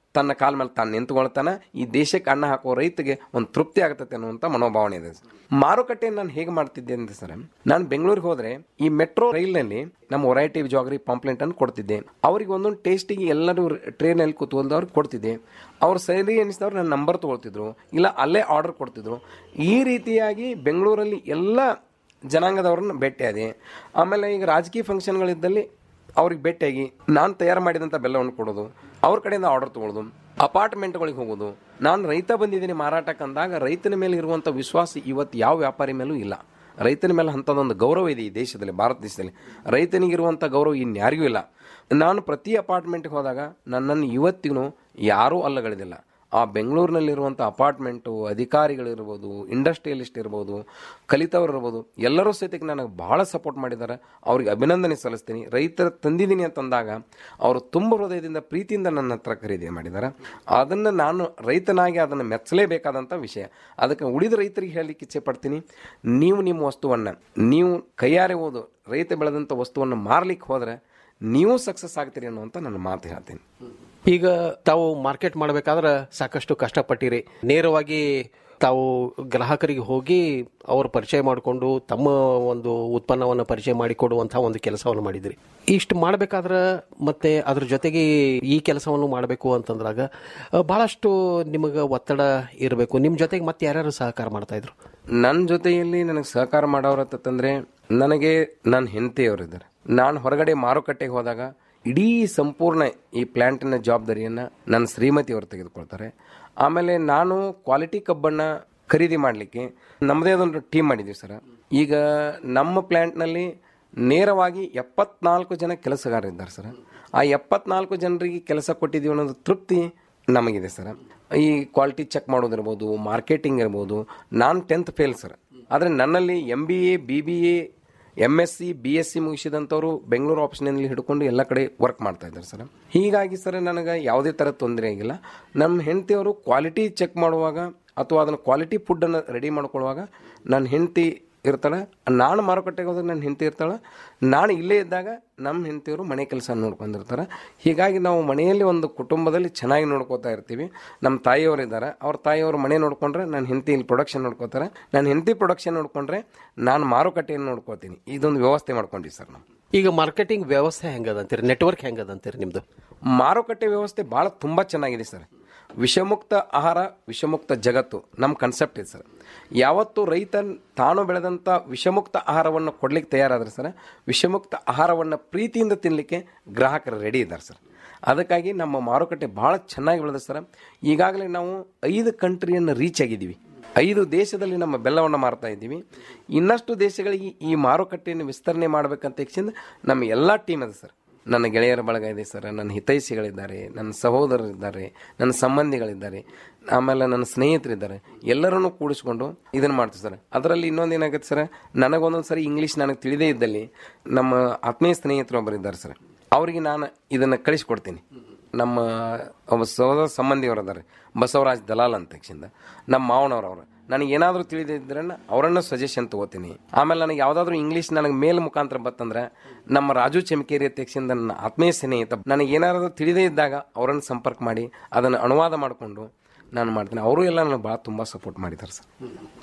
ತನ್ನ ಕಾಲ ಮೇಲೆ ತಾನು ನಿಂತ್ಕೊಳ್ತಾನೆ ಈ ದೇಶಕ್ಕೆ ಅನ್ನ ಹಾಕೋ ರೈತಗೆ ಒಂದು ತೃಪ್ತಿ ಆಗತ್ತೆ ಅನ್ನುವಂಥ ಮನೋಭಾವನೆ ಇದೆ ಮಾರುಕಟ್ಟೆ ನಾನು ಹೇಗೆ ಮಾಡ್ತಿದ್ದೆ ಅಂದ್ರೆ ಸರ್ ನಾನು ಬೆಂಗಳೂರಿಗೆ ಹೋದ್ರೆ ಈ ಮೆಟ್ರೋ ರೈಲ್ನಲ್ಲಿ ನಮ್ಮ ಒರೈಟಿ ಜಾಗರಿ ಪಾಂಪ್ಲೆಂಟ್ ಅನ್ನು ಕೊಡ್ತಿದ್ದೆ ಅವ್ರಿಗೆ ಒಂದೊಂದು ಟೇಸ್ಟಿಗೆ ಎಲ್ಲರೂ ಟ್ರೈನಲ್ಲಿ ಕೂತ್ಕೊಳ್ದವ್ರಿಗೆ ಕೊಡ್ತಿದ್ದೆ ಅವ್ರು ಸರಿ ಎನಿಸಿದವ್ರು ನನ್ನ ನಂಬರ್ ತೊಗೊಳ್ತಿದ್ರು ಇಲ್ಲ ಅಲ್ಲೇ ಆರ್ಡರ್ ಕೊಡ್ತಿದ್ರು ಈ ರೀತಿಯಾಗಿ ಬೆಂಗಳೂರಲ್ಲಿ ಎಲ್ಲ ಜನಾಂಗದವ್ರನ್ನ ಭೇಟಿಯಾದೆ ಆಮೇಲೆ ಈಗ ರಾಜಕೀಯ ಫಂಕ್ಷನ್ಗಳಿದ್ದಲ್ಲಿ ಅವ್ರಿಗೆ ಭೇಟಿಯಾಗಿ ನಾನು ತಯಾರು ಮಾಡಿದಂಥ ಬೆಲ್ಲವನ್ನು ಕೊಡೋದು ಅವ್ರ ಕಡೆಯಿಂದ ಆರ್ಡರ್ ತೊಗೊಳೋದು ಅಪಾರ್ಟ್ಮೆಂಟ್ಗಳಿಗೆ ಹೋಗೋದು ನಾನು ರೈತ ಬಂದಿದ್ದೀನಿ ಮಾರಾಟಕ್ಕೆ ಅಂದಾಗ ರೈತನ ಮೇಲೆ ಇರುವಂಥ ವಿಶ್ವಾಸ ಇವತ್ತು ಯಾವ ವ್ಯಾಪಾರಿ ಮೇಲೂ ಇಲ್ಲ ರೈತನ ಮೇಲೆ ಅಂಥದ್ದೊಂದು ಗೌರವ ಇದೆ ಈ ದೇಶದಲ್ಲಿ ಭಾರತ ದೇಶದಲ್ಲಿ ರೈತನಿಗಿರುವಂಥ ಗೌರವ ಇನ್ಯಾರಿಗೂ ಇಲ್ಲ ನಾನು ಪ್ರತಿ ಅಪಾರ್ಟ್ಮೆಂಟ್ಗೆ ಹೋದಾಗ ನನ್ನನ್ನು ಇವತ್ತಿಗೂ ಯಾರೂ ಅಲ್ಲಗಳಿದಿಲ್ಲ ಆ ಬೆಂಗಳೂರಿನಲ್ಲಿರುವಂಥ ಅಪಾರ್ಟ್ಮೆಂಟು ಅಧಿಕಾರಿಗಳಿರ್ಬೋದು ಇಂಡಸ್ಟ್ರಿಯಲಿಸ್ಟ್ ಇರ್ಬೋದು ಕಲಿತವ್ರು ಇರ್ಬೋದು ಎಲ್ಲರೂ ಸಹಿತಕ್ಕೆ ನನಗೆ ಬಹಳ ಸಪೋರ್ಟ್ ಮಾಡಿದ್ದಾರೆ ಅವ್ರಿಗೆ ಅಭಿನಂದನೆ ಸಲ್ಲಿಸ್ತೀನಿ ರೈತರ ತಂದಿದ್ದೀನಿ ಅಂತಂದಾಗ ಅವರು ತುಂಬ ಹೃದಯದಿಂದ ಪ್ರೀತಿಯಿಂದ ನನ್ನ ಹತ್ರ ಖರೀದಿ ಮಾಡಿದ್ದಾರೆ ಅದನ್ನು ನಾನು ರೈತನಾಗಿ ಅದನ್ನು ಮೆಚ್ಚಲೇಬೇಕಾದಂಥ ವಿಷಯ ಅದಕ್ಕೆ ಉಳಿದ ರೈತರಿಗೆ ಹೇಳಲಿಕ್ಕೆ ಇಚ್ಛೆ ಪಡ್ತೀನಿ ನೀವು ನಿಮ್ಮ ವಸ್ತುವನ್ನು ನೀವು ಕೈಯಾರೆ ಓದು ರೈತ ಬೆಳೆದಂಥ ವಸ್ತುವನ್ನು ಮಾರ್ಲಿಕ್ಕೆ ಹೋದರೆ ನೀವು ಸಕ್ಸಸ್ ಆಗ್ತೀರಿ ಅನ್ನುವಂಥ ನನ್ನ ಮಾತು ಹೇಳ್ತೀನಿ ಈಗ ತಾವು ಮಾರ್ಕೆಟ್ ಮಾಡಬೇಕಾದ್ರೆ ಸಾಕಷ್ಟು ಕಷ್ಟಪಟ್ಟಿರಿ ನೇರವಾಗಿ ತಾವು ಗ್ರಾಹಕರಿಗೆ ಹೋಗಿ ಅವ್ರ ಪರಿಚಯ ಮಾಡಿಕೊಂಡು ತಮ್ಮ ಒಂದು ಉತ್ಪನ್ನವನ್ನು ಪರಿಚಯ ಮಾಡಿಕೊಡುವಂತಹ ಒಂದು ಕೆಲಸವನ್ನು ಮಾಡಿದ್ರಿ ಇಷ್ಟು ಮಾಡಬೇಕಾದ್ರೆ ಮತ್ತೆ ಅದ್ರ ಜೊತೆಗೆ ಈ ಕೆಲಸವನ್ನು ಮಾಡಬೇಕು ಅಂತಂದ್ರಾಗ ಅಹ್, ಬಹಳಷ್ಟು ನಿಮಗೆ ಒತ್ತಡ ಇರಬೇಕು ನಿಮ್ಮ ಜೊತೆಗೆ ಮತ್ತೆ ಯಾರ್ಯಾರು ಸಹಕಾರ ಮಾಡ್ತಾ ಇದ್ರು ನನ್ನ ಜೊತೆಯಲ್ಲಿ ನನಗೆ ಸಹಕಾರ ಮಾಡೋರು ಅಂತಂದ್ರೆ ನನಗೆ ನನ್ನ ಹೆಂಡತಿಯವರಿದ್ದಾರೆ ನಾನು ಹೊರಗಡೆ ಮಾರುಕಟ್ಟೆಗೆ ಹೋದಾಗ ಇಡೀ ಸಂಪೂರ್ಣ ಈ ಪ್ಲ್ಯಾಂಟಿನ ಜವಾಬ್ದಾರಿಯನ್ನು ನನ್ನ ಶ್ರೀಮತಿಯವರು ತೆಗೆದುಕೊಳ್ತಾರೆ ಆಮೇಲೆ ನಾನು ಕ್ವಾಲಿಟಿ ಕಬ್ಬನ್ನು ಖರೀದಿ ಮಾಡಲಿಕ್ಕೆ ನಮ್ಮದೇ ಅದೊಂದು ಟೀಮ್ ಮಾಡಿದ್ದೀವಿ ಸರ್ ಈಗ ನಮ್ಮ ಪ್ಲ್ಯಾಂಟ್ನಲ್ಲಿ ನೇರವಾಗಿ ಎಪ್ಪತ್ನಾಲ್ಕು ಜನ ಕೆಲಸಗಾರರಿದ್ದಾರೆ ಸರ್ ಆ ಎಪ್ಪತ್ನಾಲ್ಕು ಜನರಿಗೆ ಕೆಲಸ ಕೊಟ್ಟಿದ್ದೀವಿ ಅನ್ನೋದು ತೃಪ್ತಿ ನಮಗಿದೆ ಸರ್ ಈ ಕ್ವಾಲಿಟಿ ಚೆಕ್ ಮಾಡೋದಿರ್ಬೋದು ಮಾರ್ಕೆಟಿಂಗ್ ಇರ್ಬೋದು ನಾನು ಟೆಂತ್ ಫೇಲ್ ಸರ್ ಆದರೆ ನನ್ನಲ್ಲಿ M B A B B A M S C B S C ಮುಗಿಸಿದಂಥವ್ರು ಬೆಂಗಳೂರು ಆಪ್ಷನಲ್ಲಿ ಹಿಡ್ಕೊಂಡು ಎಲ್ಲ ಕಡೆ ವರ್ಕ್ ಮಾಡ್ತಾ ಇದ್ದಾರೆ ಸರ್ ಹೀಗಾಗಿ ಸರ್ ನನಗೆ ಯಾವುದೇ ಥರ ತೊಂದರೆ ಆಗಿಲ್ಲ ನಮ್ಮ ಹೆಂಡತಿಯವರು ಕ್ವಾಲಿಟಿ ಚೆಕ್ ಮಾಡುವಾಗ ಅಥವಾ ಅದನ್ನು ಕ್ವಾಲಿಟಿ ಫುಡ್ಡನ್ನು ರೆಡಿ ಮಾಡ್ಕೊಳ್ಳುವಾಗ ನನ್ನ ಹೆಂಡತಿ ಇರ್ತಾಳೆ ನಾನು ಮಾರುಕಟ್ಟೆಗೆ ಹೋದಾಗ ನನ್ನ ಹೆಂಡತಿ ಇರ್ತಾಳೆ ನಾನು ಇಲ್ಲೇ ಇದ್ದಾಗ ನಮ್ಮ ಹೆಂಡತಿಯವರು ಮನೆ ಕೆಲಸ ನೋಡ್ಕೊಂಡಿರ್ತಾರೆ ಹೀಗಾಗಿ ನಾವು ಮನೆಯಲ್ಲಿ ಒಂದು ಕುಟುಂಬದಲ್ಲಿ ಚೆನ್ನಾಗಿ ನೋಡ್ಕೋತಾ ಇರ್ತೀವಿ ನಮ್ಮ ತಾಯಿಯವರು ಇದ್ದಾರೆ ಅವ್ರ ತಾಯಿಯವರು ಮನೆ ನೋಡ್ಕೊಂಡ್ರೆ ನನ್ನ ಹೆಂಡತಿ ಇಲ್ಲಿ ಪ್ರೊಡಕ್ಷನ್ ನೋಡ್ಕೋತಾರೆ ನನ್ನ ಹೆಂಡತಿ ಪ್ರೊಡಕ್ಷನ್ ನೋಡ್ಕೊಂಡ್ರೆ ನಾನು ಮಾರುಕಟ್ಟೆಯನ್ನು ನೋಡ್ಕೋತೀನಿ ಇದೊಂದು ವ್ಯವಸ್ಥೆ ಮಾಡ್ಕೊಂಡ್ವಿ ಸರ್ ನಾವು ಈಗ ಮಾರ್ಕೆಟಿಂಗ್ ವ್ಯವಸ್ಥೆ ಹೆಂಗದಂತೀರಿ ನೆಟ್ವರ್ಕ್ ಹೆಂಗದಂತೀರಿ ನಿಮ್ದು ಮಾರುಕಟ್ಟೆ ವ್ಯವಸ್ಥೆ ಭಾಳ ತುಂಬ ಚೆನ್ನಾಗಿದೆ ಸರ್ ವಿಷಮುಕ್ತ ಆಹಾರ ವಿಷಮುಕ್ತ ಜಗತ್ತು ನಮ್ಮ ಕನ್ಸೆಪ್ಟ್ ಇದೆ ಸರ್ ಯಾವತ್ತು ರೈತ ತಾನು ಬೆಳೆದಂಥ ವಿಷಮುಕ್ತ ಆಹಾರವನ್ನು ಕೊಡ್ಲಿಕ್ಕೆ ತಯಾರಾದ್ರೆ ಸರ್ ವಿಷಮುಕ್ತ ಆಹಾರವನ್ನು ಪ್ರೀತಿಯಿಂದ ತಿನ್ನಲಿಕ್ಕೆ ಗ್ರಾಹಕರು ರೆಡಿ ಇದ್ದಾರೆ ಸರ್ ಅದಕ್ಕಾಗಿ ನಮ್ಮ ಮಾರುಕಟ್ಟೆ ಭಾಳ ಚೆನ್ನಾಗಿ ಬೆಳೆದ ಸರ್ ಈಗಾಗಲೇ ನಾವು ಐದು ಕಂಟ್ರಿಯನ್ನು ರೀಚ್ ಆಗಿದ್ದೀವಿ ಐದು ದೇಶದಲ್ಲಿ ನಮ್ಮ ಬೆಲ್ಲವನ್ನು ಮಾರ್ತಾ ಇದ್ದೀವಿ ಇನ್ನಷ್ಟು ದೇಶಗಳಿಗೆ ಈ ಮಾರುಕಟ್ಟೆಯನ್ನು ವಿಸ್ತರಣೆ ಮಾಡಬೇಕಂತ ಯಕ್ಷಿಂದ ನಮ್ಮ ಎಲ್ಲ ಟೀಮ್ ಇದೆ ಸರ್ ನನ್ನ ಗೆಳೆಯರ ಬಳಗ ಇದೆ ಸರ್ ನನ್ನ ಹಿತೈಷಿಗಳಿದ್ದಾರೆ ನನ್ನ ಸಹೋದರರಿದ್ದಾರೆ ನನ್ನ ಸಂಬಂಧಿಗಳಿದ್ದಾರೆ ಆಮೇಲೆ ನನ್ನ ಸ್ನೇಹಿತರಿದ್ದಾರೆ ಎಲ್ಲರನ್ನೂ ಕೂಡಿಸ್ಕೊಂಡು ಇದನ್ನು ಮಾಡ್ತೀವಿ ಸರ್ ಅದರಲ್ಲಿ ಇನ್ನೊಂದು ಏನಾಗುತ್ತೆ ಸರ್ ನನಗೊಂದೊಂದು ಸರಿ ಇಂಗ್ಲೀಷ್ ನನಗೆ ತಿಳಿದೇ ಇದ್ದಲ್ಲಿ ನಮ್ಮ ಆತ್ಮೀಯ ಸ್ನೇಹಿತರು ಒಬ್ಬರು ಇದ್ದಾರೆ ಸರ್ ಅವರಿಗೆ ನಾನು ಇದನ್ನು ಕಳಿಸ್ಕೊಡ್ತೀನಿ ನಮ್ಮ ಒಬ್ಬ ಸಹೋದರ ಸಂಬಂಧಿಯವರು ಅದಾರೆ ಬಸವರಾಜ್ ದಲಾಲ್ ಅಂತ ಯಕ್ಷಿಂದ ನಮ್ಮ ಮಾವನವ್ರವ್ರು ನನಗೆ ಏನಾದರೂ ತಿಳಿದಿದ್ರೆ ಅವರನ್ನು ಸಜೆಷನ್ ತಗೋತೀನಿ ಆಮೇಲೆ ನನಗೆ ಯಾವುದಾದ್ರೂ ಇಂಗ್ಲೀಷ್ ನನಗೆ ಮೇಲ್ ಮುಖಾಂತರ ಬತ್ತಂದ್ರೆ ನಮ್ಮ ರಾಜು ಚೆಮಕೇರಿ ಅಧ್ಯಕ್ಷದಿಂದ ನನ್ನ ಆತ್ಮೀಯ ಸ್ನೇಹಿತ ನನಗೆ ಏನಾದರೂ ತಿಳಿದೇ ಇದ್ದಾಗ ಅವರನ್ನು ಸಂಪರ್ಕ ಮಾಡಿ ಅದನ್ನು ಅನುವಾದ ಮಾಡಿಕೊಂಡು ನಾನು ಮಾಡ್ತೀನಿ ಅವರು ಎಲ್ಲ ನನಗೆ ಭಾಳ ತುಂಬ ಸಪೋರ್ಟ್ ಮಾಡಿದ್ದಾರೆ ಸರ್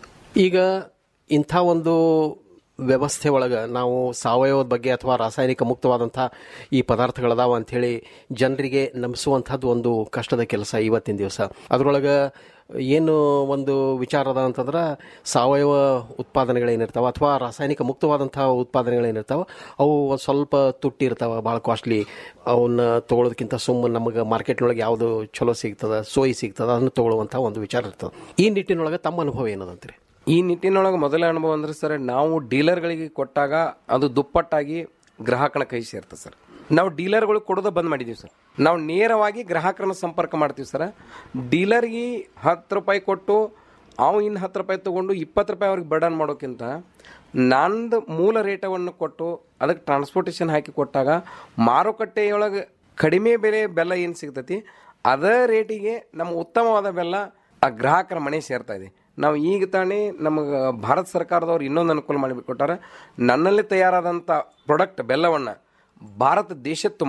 ಈಗ ಇಂಥ ಒಂದು ವ್ಯವಸ್ಥೆ ಒಳಗೆ ನಾವು ಸಾವಯವದ ಬಗ್ಗೆ ಅಥವಾ ರಾಸಾಯನಿಕ ಮುಕ್ತವಾದಂಥ ಈ ಪದಾರ್ಥಗಳದಾವ ಅಂಥೇಳಿ ಜನರಿಗೆ ನಂಬಿಸುವಂಥದ್ದು ಒಂದು ಕಷ್ಟದ ಕೆಲಸ ಇವತ್ತಿನ ದಿವಸ ಅದರೊಳಗೆ ಏನು ಒಂದು ವಿಚಾರ ಅದ ಅಂತಂದ್ರೆ ಸಾವಯವ ಉತ್ಪಾದನೆಗಳೇನಿರ್ತಾವೆ ಅಥವಾ ರಾಸಾಯನಿಕ ಮುಕ್ತವಾದಂಥ ಉತ್ಪಾದನೆಗಳೇನಿರ್ತಾವೆ ಅವು ಒಂದು ಸ್ವಲ್ಪ ತುಟ್ಟಿರ್ತಾವೆ ಭಾಳ ಕಾಸ್ಟ್ಲಿ ಅವನ್ನ ತೊಗೊಳೋದಕ್ಕಿಂತ ಸುಮ್ಮನೆ ನಮಗೆ ಮಾರ್ಕೆಟ್ನೊಳಗೆ ಯಾವುದು ಚಲೋ ಸಿಗ್ತದೆ ಸೋಯಿ ಸಿಗ್ತದೆ ಅದನ್ನು ತೊಗೊಳ್ಳುವಂಥ ಒಂದು ವಿಚಾರ ಇರ್ತದೆ ಈ ನಿಟ್ಟಿನೊಳಗೆ ತಮ್ಮ ಅನುಭವ ಏನದಂತೀರಿ ಈ ನಿಟ್ಟಿನೊಳಗೆ ಮೊದಲ ಅನುಭವ ಅಂದ್ರೆ ಸರ್ ನಾವು ಡೀಲರ್ಗಳಿಗೆ ಕೊಟ್ಟಾಗ ಅದು ದುಪ್ಪಟ್ಟಾಗಿ ಗ್ರಾಹಕನ ಕೈ ಸೇರ್ತದೆ ಸರ್ ನಾವು ಡೀಲರ್ಗಳಿಗೆ ಕೊಡೋದು ಬಂದ್ ಮಾಡಿದ್ದೀವಿ ಸರ್ ನಾವು ನೇರವಾಗಿ ಗ್ರಾಹಕರನ್ನ ಸಂಪರ್ಕ ಮಾಡ್ತೀವಿ ಸರ್ ಡೀಲರ್ಗೆ ಹತ್ತು ರೂಪಾಯಿ ಕೊಟ್ಟು ಅವು ಇನ್ನು ಹತ್ತು ರೂಪಾಯಿ ತೊಗೊಂಡು ಇಪ್ಪತ್ತು ರೂಪಾಯಿ ಅವ್ರಿಗೆ ಬರ್ಡನ್ ಮಾಡೋಕ್ಕಿಂತ ನಂದು ಮೂಲ ರೇಟವನ್ನು ಕೊಟ್ಟು ಅದಕ್ಕೆ ಟ್ರಾನ್ಸ್ಪೋರ್ಟೇಷನ್ ಹಾಕಿ ಕೊಟ್ಟಾಗ ಮಾರುಕಟ್ಟೆಯೊಳಗೆ ಕಡಿಮೆ ಬೆಲೆ ಬೆಲ್ಲ ಏನು ಸಿಗ್ತೈತಿ ಅದೇ ರೇಟಿಗೆ ನಮ್ಮ ಉತ್ತಮವಾದ ಬೆಲ್ಲ ಆ ಗ್ರಾಹಕರ ಮನೆ ಸೇರ್ತಾ ಇದೆ ನಾವು ಈಗ ತಾನೇ ನಮಗೆ ಭಾರತ ಸರ್ಕಾರದವ್ರು ಇನ್ನೊಂದು ಅನುಕೂಲ ಮಾಡಿಕೊಟ್ಟಾರೆ ನನ್ನಲ್ಲಿ ತಯಾರಾದಂಥ ಪ್ರಾಡಕ್ಟ್ ಬೆಲ್ಲವನ್ನು ಭಾರತ ದೇಶದ ತುಂಬ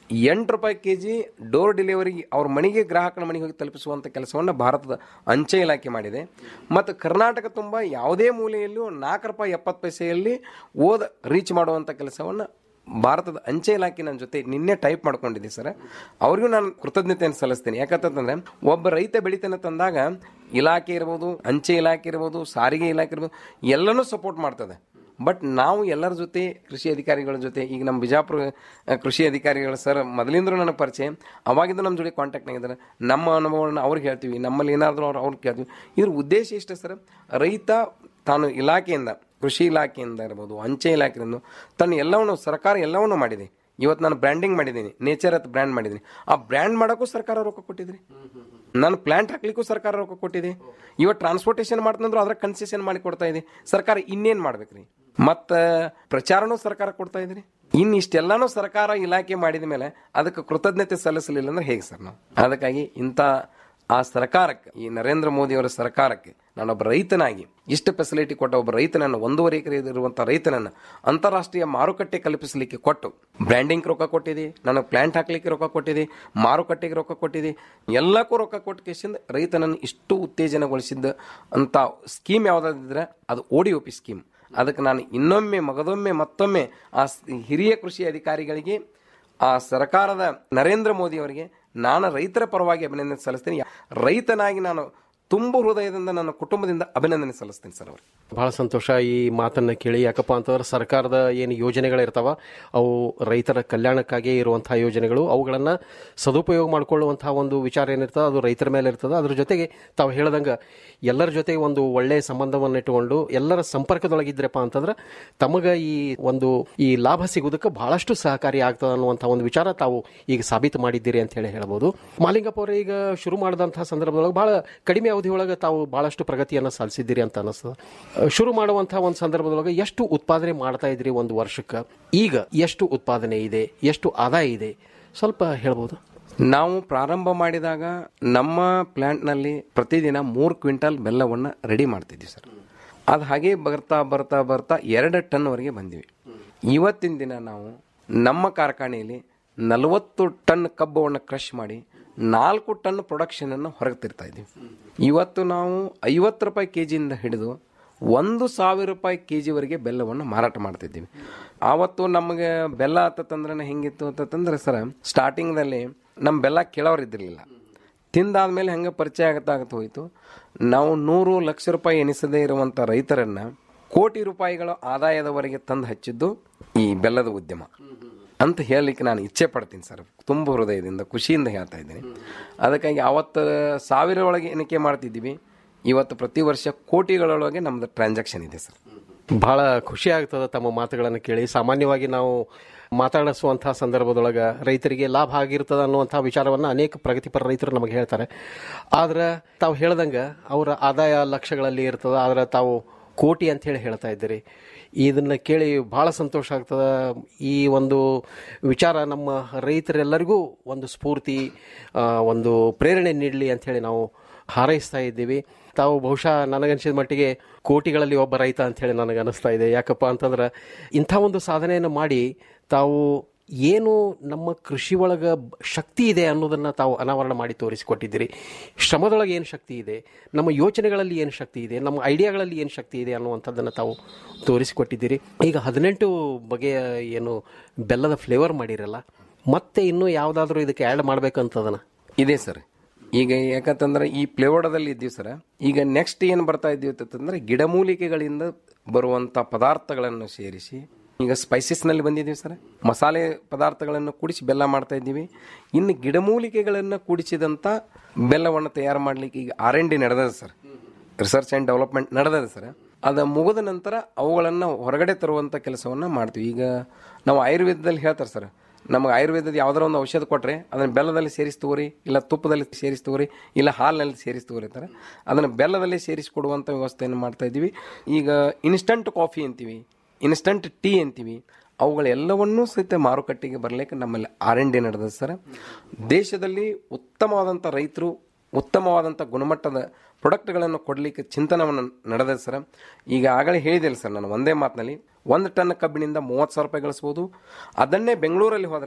ಎಂಟು ರೂಪಾಯಿ ಕೆ ಜಿ ಡೋರ್ ಡೆಲಿವರಿ ಅವ್ರ ಮನೆಗೆ ಗ್ರಾಹಕರ ಮನೆಗೆ ಹೋಗಿ ತಲುಪಿಸುವಂಥ ಕೆಲಸವನ್ನು ಭಾರತದ ಅಂಚೆ ಇಲಾಖೆ ಮಾಡಿದೆ ಮತ್ತು ಕರ್ನಾಟಕ ತುಂಬ ಯಾವುದೇ ಮೂಲೆಯಲ್ಲೂ ನಾಲ್ಕು ರೂಪಾಯಿ ಎಪ್ಪತ್ತು ಪೈಸೆಯಲ್ಲಿ ಓದ ರೀಚ್ ಮಾಡುವಂಥ ಕೆಲಸವನ್ನು ಭಾರತದ ಅಂಚೆ ಇಲಾಖೆ ನನ್ನ ಜೊತೆ ನಿನ್ನೆ ಟೈಪ್ ಮಾಡ್ಕೊಂಡಿದ್ದೆ ಸರ್ ಅವ್ರಿಗೂ ನಾನು ಕೃತಜ್ಞತೆಯನ್ನು ಸಲ್ಲಿಸ್ತೀನಿ ಯಾಕಂತಂದ್ರೆ ಒಬ್ಬ ರೈತ ಬೆಳಿತಾನೆ ತಂದಾಗ ಇಲಾಖೆ ಇರ್ಬೋದು ಅಂಚೆ ಇಲಾಖೆ ಇರ್ಬೋದು ಸಾರಿಗೆ ಇಲಾಖೆ ಇರ್ಬೋದು ಎಲ್ಲನೂ ಸಪೋರ್ಟ್ ಮಾಡ್ತದೆ ಬಟ್ ನಾವು ಎಲ್ಲರ ಜೊತೆ ಕೃಷಿ ಅಧಿಕಾರಿಗಳ ಜೊತೆ ಈಗ ನಮ್ಮ ಬಿಜಾಪುರ ಆ, ಕೃಷಿ ಅಧಿಕಾರಿಗಳು ಸರ್ ಮೊದಲಿಂದಲೂ ನನಗೆ ಪರಿಚಯ ಅವಾಗಿಂದ ನಮ್ಮ ಜೊತೆ ಕಾಂಟ್ಯಾಕ್ಟ್ನಾಗಿದ್ದಾರೆ ನಮ್ಮ ಅನುಭವಗಳನ್ನ ಅವ್ರಿಗೆ ಹೇಳ್ತೀವಿ ನಮ್ಮಲ್ಲಿ ಏನಾದರೂ ಅವ್ರು ಅವ್ರಿಗೆ ಕೇಳ್ತೀವಿ ಇದ್ರ ಉದ್ದೇಶ ಇಷ್ಟೇ ಸರ್ ರೈತ ತಾನು ಇಲಾಖೆಯಿಂದ ಕೃಷಿ ಇಲಾಖೆಯಿಂದ ಇರ್ಬೋದು ಅಂಚೆ ಇಲಾಖೆಯಿಂದ ತನ್ನ ಎಲ್ಲವನ್ನು ಸರ್ಕಾರ ಎಲ್ಲವನ್ನೂ ಮಾಡಿದೆ ಇವತ್ತು ನಾನು ಬ್ರ್ಯಾಂಡಿಂಗ್ ಮಾಡಿದ್ದೀನಿ ನೇಚರ್ ಅಂತ ಬ್ರ್ಯಾಂಡ್ ಮಾಡಿದ್ದೀನಿ ಆ ಬ್ರ್ಯಾಂಡ್ ಮಾಡೋಕ್ಕೂ ಸರ್ಕಾರ ರೊಕ್ಕ ಕೊಟ್ಟಿದ್ರಿ ನಾನು ಪ್ಲಾಂಟ್ ಹಾಕ್ಲಿಕ್ಕೂ ಸರ್ಕಾರ ರೊಕ್ಕ ಕೊಟ್ಟಿದೆ ಇವತ್ತು ಟ್ರಾನ್ಸ್ಪೋರ್ಟೇಷನ್ ಮಾಡ್ತಂದ್ರು ಅದ್ರ ಕನ್ಸೆಷನ್ ಮಾಡಿ ಕೊಡ್ತಾ ಇದೆ ಸರ್ಕಾರ ಇನ್ನೇನು ಮಾಡ್ಬೇಕ್ರಿ ಮತ್ತ ಪ್ರಚಾರನೂ ಸರ್ಕಾರ ಕೊಡ್ತಾ ಇದ್ರಿ ಇನ್ನು ಇಷ್ಟೆಲ್ಲಾನು ಸರ್ಕಾರ ಇಲಾಖೆ ಮಾಡಿದ ಮೇಲೆ ಅದಕ್ಕೆ ಕೃತಜ್ಞತೆ ಸಲ್ಲಿಸಲಿಲ್ಲ ಅಂದ್ರೆ ಹೇಗೆ ಸರ್ ನಾವು ಅದಕ್ಕಾಗಿ ಇಂಥ ಆ ಸರ್ಕಾರಕ್ಕೆ ಈ ನರೇಂದ್ರ ಮೋದಿ ಅವರ ಸರ್ಕಾರಕ್ಕೆ ನಾನೊಬ್ಬ ರೈತನಾಗಿ ಇಷ್ಟು ಫೆಸಿಲಿಟಿ ಕೊಟ್ಟ ಒಬ್ಬ ರೈತನನ್ನು ಒಂದೂವರೆ ಎಕರೆ ಇರುವಂಥ ರೈತನನ್ನು ಅಂತಾರಾಷ್ಟ್ರೀಯ ಮಾರುಕಟ್ಟೆ ಕಲ್ಪಿಸಲಿಕ್ಕೆ ಕೊಟ್ಟು ಬ್ರ್ಯಾಂಡಿಂಗ್ ರೊಕ್ಕ ಕೊಟ್ಟಿದೆ ನನಗೆ ಪ್ಲಾಂಟ್ ಹಾಕ್ಲಿಕ್ಕೆ ರೊಕ್ಕ ಕೊಟ್ಟಿದೆ ಮಾರುಕಟ್ಟೆಗೆ ರೊಕ್ಕ ಕೊಟ್ಟಿದೆ ಎಲ್ಲಕ್ಕೂ ರೊಕ್ಕ ಕೊಟ್ಟ ಕೇಸಿಂದ ರೈತನನ್ನು ಇಷ್ಟು ಉತ್ತೇಜನಗೊಳಿಸಿದ್ದ ಅಂತ ಸ್ಕೀಮ್ ಯಾವುದಾದ್ರೆ ಅದು ಓಡಿ ಒ ಪಿ ಸ್ಕೀಮ್ ಅದಕ್ಕೆ ನಾನು ಇನ್ನೊಮ್ಮೆ ಮಗದೊಮ್ಮೆ ಮತ್ತೊಮ್ಮೆ ಆ ಸ್- ಹಿರಿಯ ಕೃಷಿ ಅಧಿಕಾರಿಗಳಿಗೆ ಆ ಸರ್ಕಾರದ ನರೇಂದ್ರ ಮೋದಿ ಅವರಿಗೆ ನಾನು ರೈತರ ಪರವಾಗಿ ಅಭಿನಂದನೆ ಸಲ್ಲಿಸ್ತೀನಿ ರೈತನಾಗಿ ನಾನು ತುಂಬ ಹೃದಯದಿಂದ ನನ್ನ ಕುಟುಂಬದಿಂದ ಅಭಿನಂದನೆ ಸಲ್ಲಿಸ್ತೀನಿ ಸರ್ ಅವ್ರಿಗೆ ಬಹಳ ಸಂತೋಷ ಈ ಮಾತನ್ನ ಕೇಳಿ ಯಾಕಪ್ಪ ಅಂತಂದ್ರೆ ಸರ್ಕಾರದ ಏನು ಯೋಜನೆಗಳಿರ್ತಾವ ಅವು ರೈತರ ಕಲ್ಯಾಣಕ್ಕಾಗಿ ಇರುವಂತಹ ಯೋಜನೆಗಳು ಅವುಗಳನ್ನು ಸದುಪಯೋಗ ಮಾಡಿಕೊಳ್ಳುವಂತಹ ಒಂದು ವಿಚಾರ ಏನಿರ್ತದೆ ಅದು ರೈತರ ಮೇಲೆ ಇರ್ತದೆ ಅದ್ರ ಜೊತೆಗೆ ತಾವು ಹೇಳ್ದಂಗೆ ಎಲ್ಲರ ಜೊತೆಗೆ ಒಂದು ಒಳ್ಳೆಯ ಸಂಬಂಧವನ್ನು ಇಟ್ಟುಕೊಂಡು ಎಲ್ಲರ ಸಂಪರ್ಕದೊಳಗಿದ್ರಪ್ಪ ಅಂತಂದ್ರೆ ತಮಗೆ ಈ ಒಂದು ಈ ಲಾಭ ಸಿಗೋದಕ್ಕೆ ಬಹಳಷ್ಟು ಸಹಕಾರಿ ಆಗ್ತದೆ ಅನ್ನುವಂಥ ಒಂದು ವಿಚಾರ ತಾವು ಈಗ ಸಾಬೀತು ಮಾಡಿದ್ದೀರಿ ಅಂತ ಹೇಳಿ ಹೇಳ್ಬೋದು ಮಾಲಿಂಗಪ್ಪ ಅವರೇ ಈಗ ಶುರು ಮಾಡಿದಂತಹ ಸಂದರ್ಭದೊಳಗೆ ಬಹಳ ಕಡಿಮೆ ಅವಧಿಯೊಳಗೆ ತಾವು ಬಹಳಷ್ಟು ಪ್ರಗತಿಯನ್ನು ಸಾಧಿಸಿದ್ದೀರಿ ಅಂತ ಅನಿಸ್ತದೆ ಅಹ್, ಶುರು ಮಾಡುವಂತಹ ಒಂದು ಸಂದರ್ಭದೊಳಗೆ ಎಷ್ಟು ಉತ್ಪಾದನೆ ಮಾಡ್ತಾ ಇದ್ರಿ ಒಂದು ವರ್ಷಕ್ಕೆ ಈಗ ಎಷ್ಟು ಉತ್ಪಾದನೆ ಇದೆ ಎಷ್ಟು ಆದಾಯ ಇದೆ ಸ್ವಲ್ಪ ಹೇಳ್ಬೋದು ನಾವು ಪ್ರಾರಂಭ ಮಾಡಿದಾಗ ನಮ್ಮ ಪ್ಲಾಂಟ್ನಲ್ಲಿ ಪ್ರತಿದಿನ ಮೂರು ಕ್ವಿಂಟಲ್ ಬೆಲ್ಲವನ್ನು ರೆಡಿ ಮಾಡ್ತಿದ್ವಿ ಸರ್ ಅದು ಹಾಗೆ ಬರ್ತಾ ಬರ್ತಾ ಬರ್ತಾ ಎರಡು ಟನ್ವರೆಗೆ ಬಂದಿವಿ ಇವತ್ತಿನ ದಿನ ನಾವು ನಮ್ಮ ಕಾರ್ಖಾನೆಯಲ್ಲಿ ನಲವತ್ತು ಟನ್ ಕಬ್ಬವನ್ನು ಕ್ರಷ್ ಮಾಡಿ ನಾಲ್ಕು ಟನ್ ಪ್ರೊಡಕ್ಷನನ್ನು ಹೊರಗೆ ತಿರ್ತಾ ಇದ್ದೀವಿ ಇವತ್ತು ನಾವು ಐವತ್ತು ರೂಪಾಯಿ ಕೆ ಜಿಯಿಂದ ಹಿಡಿದು ಒಂದು ಸಾವಿರ ರೂಪಾಯಿ ಕೆ ಜಿವರೆಗೆ ಬೆಲ್ಲವನ್ನು ಮಾರಾಟ ಮಾಡ್ತಿದ್ದೀವಿ ಆವತ್ತು ನಮಗೆ ಬೆಲ್ಲ ಆತಂದ್ರೆ ಹೆಂಗಿತ್ತು ಅಂತಂದ್ರೆ ಸರ್ ಸ್ಟಾರ್ಟಿಂಗ್ದಲ್ಲಿ ನಮ್ಮ ಬೆಲ್ಲ ಕೇಳೋರು ಇದ್ದಿರಲಿಲ್ಲ ತಿಂದಾದ್ಮೇಲೆ ಹೆಂಗೆ ಪರಿಚಯ ಆಗತ್ತಾ ಆಗತ್ತ ಹೋಯ್ತು ನಾವು ನೂರು ಲಕ್ಷ ರೂಪಾಯಿ ಎನಿಸದೇ ಇರುವಂಥ ರೈತರನ್ನ ಕೋಟಿ ರೂಪಾಯಿಗಳ ಆದಾಯದವರೆಗೆ ತಂದು ಹಚ್ಚಿದ್ದು ಈ ಬೆಲ್ಲದ ಉದ್ಯಮ ಅಂತ ಹೇಳಲಿಕ್ಕೆ ನಾನು ಇಚ್ಛೆ ಪಡ್ತೀನಿ ಸರ್ ತುಂಬ ಹೃದಯದಿಂದ ಖುಷಿಯಿಂದ ಹೇಳ್ತಾ ಇದ್ದೀನಿ ಅದಕ್ಕಾಗಿ ಅವತ್ತು ಸಾವಿರ ಒಳಗೆ ಎಣಿಕೆ ಮಾಡ್ತಿದ್ದೀವಿ ಇವತ್ತು ಪ್ರತಿ ವರ್ಷ ಕೋಟಿಗಳೊಳಗೆ ನಮ್ದು ಟ್ರಾನ್ಸಾಕ್ಷನ್ ಇದೆ ಸರ್ ಬಹಳ ಖುಷಿ ಆಗ್ತದೆ ತಮ್ಮ ಮಾತುಗಳನ್ನು ಕೇಳಿ ಸಾಮಾನ್ಯವಾಗಿ ನಾವು ಮಾತಾಡಿಸುವಂತಹ ಸಂದರ್ಭದೊಳಗೆ ರೈತರಿಗೆ ಲಾಭ ಆಗಿರ್ತದೆ ಅನ್ನುವಂಥ ವಿಚಾರವನ್ನು ಅನೇಕ ಪ್ರಗತಿಪರ ರೈತರು ನಮಗೆ ಹೇಳ್ತಾರೆ ಆದ್ರೆ ತಾವು ಹೇಳ್ದಂಗೆ ಅವರ ಆದಾಯ ಲಕ್ಷಗಳಲ್ಲಿ ಇರ್ತದೆ ಆದ್ರೆ ತಾವು ಕೋಟಿ ಅಂತ ಹೇಳಿ ಹೇಳ್ತಾ ಇದ್ದೀರಿ ಇದನ್ನ ಕೇಳಿ ಬಹಳ ಸಂತೋಷ ಆಗ್ತದೆ ಈ ಒಂದು ವಿಚಾರ ನಮ್ಮ ರೈತರೆಲ್ಲರಿಗೂ ಒಂದು ಸ್ಫೂರ್ತಿ ಆ, ಒಂದು ಪ್ರೇರಣೆ ನೀಡಲಿ ಅಂತ ಹೇಳಿ ನಾವು ಹಾರೈಸ್ತಾ ಇದ್ದೀವಿ ತಾವು ಬಹುಶಃ ನನಗನ್ಸಿದ ಮಟ್ಟಿಗೆ ಕೋಟಿಗಳಲ್ಲಿ ಒಬ್ಬ ರೈತ ಅಂತ ಹೇಳಿ ನನಗೆ ಅನಿಸ್ತಾ ಇದೆ ಯಾಕಪ್ಪ ಅಂತಂದ್ರೆ ಇಂಥ ಒಂದು ಸಾಧನೆಯನ್ನು ಮಾಡಿ ತಾವು ಏನು ನಮ್ಮ ಕೃಷಿ ಒಳಗೆ ಶಕ್ತಿ ಇದೆ ಅನ್ನೋದನ್ನು ತಾವು ಅನಾವರಣ ಮಾಡಿ ತೋರಿಸಿಕೊಟ್ಟಿದ್ದೀರಿ ಶ್ರಮದೊಳಗೆ ಏನು ಶಕ್ತಿ ಇದೆ ನಮ್ಮ ಯೋಚನೆಗಳಲ್ಲಿ ಏನು ಶಕ್ತಿ ಇದೆ ನಮ್ಮ ಐಡಿಯಾಗಳಲ್ಲಿ ಏನು ಶಕ್ತಿ ಇದೆ ಅನ್ನುವಂಥದ್ದನ್ನು ತಾವು ತೋರಿಸಿಕೊಟ್ಟಿದ್ದೀರಿ ಈಗ ಹದಿನೆಂಟು ಬಗೆಯ ಏನು ಬೆಲ್ಲದ ಫ್ಲೇವರ್ ಮಾಡಿರಲ್ಲ ಮತ್ತೆ ಇನ್ನೂ ಯಾವುದಾದ್ರೂ ಇದಕ್ಕೆ ಆ್ಯಡ್ ಮಾಡ್ಬೇಕಂತದನ್ನ ಇದೆ ಸರ್ ಈಗ ಯಾಕಂತಂದ್ರೆ ಈ ಪ್ಲೇವಡದಲ್ಲಿ ಇದ್ದೀವಿ ಸರ್ ಈಗ ನೆಕ್ಸ್ಟ್ ಏನು ಬರ್ತಾ ಇದ್ದೀವಿ ಅಂತಂದ್ರೆ ಗಿಡಮೂಲಿಕೆಗಳಿಂದ ಬರುವಂಥ ಪದಾರ್ಥಗಳನ್ನು ಸೇರಿಸಿ ಈಗ ಸ್ಪೈಸಸ್ನಲ್ಲಿ ಬಂದಿದ್ದೀವಿ ಸರ್ ಮಸಾಲೆ ಪದಾರ್ಥಗಳನ್ನು ಕುಡಿಸಿ ಬೆಲ್ಲ ಮಾಡ್ತಾ ಇದ್ದೀವಿ ಇನ್ನು ಗಿಡಮೂಲಿಕೆಗಳನ್ನು ಕುಡಿಸಿದಂಥ ಬೆಲ್ಲವನ್ನು ತಯಾರು ಮಾಡಲಿಕ್ಕೆ ಈಗ ಆರ್ ಎನ್ ಡಿ ನಡೆದದ ಸರ್ ರಿಸರ್ಚ್ ಆ್ಯಂಡ್ ಡೆವಲಪ್ಮೆಂಟ್ ನಡೆದದ ಸರ್ ಅದು ಮುಗಿದ ನಂತರ ಅವುಗಳನ್ನು ಹೊರಗಡೆ ತರುವಂಥ ಕೆಲಸವನ್ನು ಮಾಡ್ತೀವಿ ಈಗ ನಾವು ಆಯುರ್ವೇದದಲ್ಲಿ ಹೇಳ್ತಾರೆ ಸರ್ ನಮಗೆ ಆಯುರ್ವೇದದ ಯಾವ್ದಾರ ಒಂದು ಔಷಧ ಕೊಟ್ಟರೆ ಅದನ್ನು ಬೆಲ್ಲದಲ್ಲಿ ಸೇರಿಸಿ ತಗೋರಿ ಇಲ್ಲ ತುಪ್ಪದಲ್ಲಿ ಸೇರಿಸಿ ತಗೋರಿ ಇಲ್ಲ ಹಾಲಿನಲ್ಲಿ ಸೇರಿಸಿ ತಗೋರಿ ಅಂತಾರೆ ಅದನ್ನು ಬೆಲ್ಲದಲ್ಲಿ ಸೇರಿಸಿ ಕೊಡುವಂಥ ವ್ಯವಸ್ಥೆಯನ್ನು ಮಾಡ್ತಾ ಇದ್ದೀವಿ ಈಗ ಇನ್ಸ್ಟಂಟ್ ಕಾಫಿ ಅಂತೀವಿ ಇನ್ಸ್ಟಂಟ್ ಟೀ ಅಂತೀವಿ ಅವುಗಳೆಲ್ಲವನ್ನೂ ಸಹಿತ ಮಾರುಕಟ್ಟೆಗೆ ಬರಲಿಕ್ಕೆ ನಮ್ಮಲ್ಲಿ ಆರ್ ಎನ್ ಡಿ ನಡೆದ ಸರ್ ದೇಶದಲ್ಲಿ ಉತ್ತಮವಾದಂಥ ರೈತರು ಉತ್ತಮವಾದಂಥ ಗುಣಮಟ್ಟದ ಪ್ರಾಡಕ್ಟ್ಗಳನ್ನು ಕೊಡಲಿಕ್ಕೆ ಚಿಂತನವನ್ನು ನಡೆದ ಸರ್ ಈಗ ಆಗಲೇ ಹೇಳಿದೆ ಸರ್ ನಾನು ಒಂದೇ ಮಾತಿನಲ್ಲಿ ಒಂದು ಟನ್ ಕಬ್ಬಿನಿಂದ ಮೂವತ್ತು ಸಾವಿರ ರೂಪಾಯಿ ಗಳಿಸ್ಬೋದು ಅದನ್ನೇ ಬೆಂಗಳೂರಲ್ಲಿ ಹೋದರೆ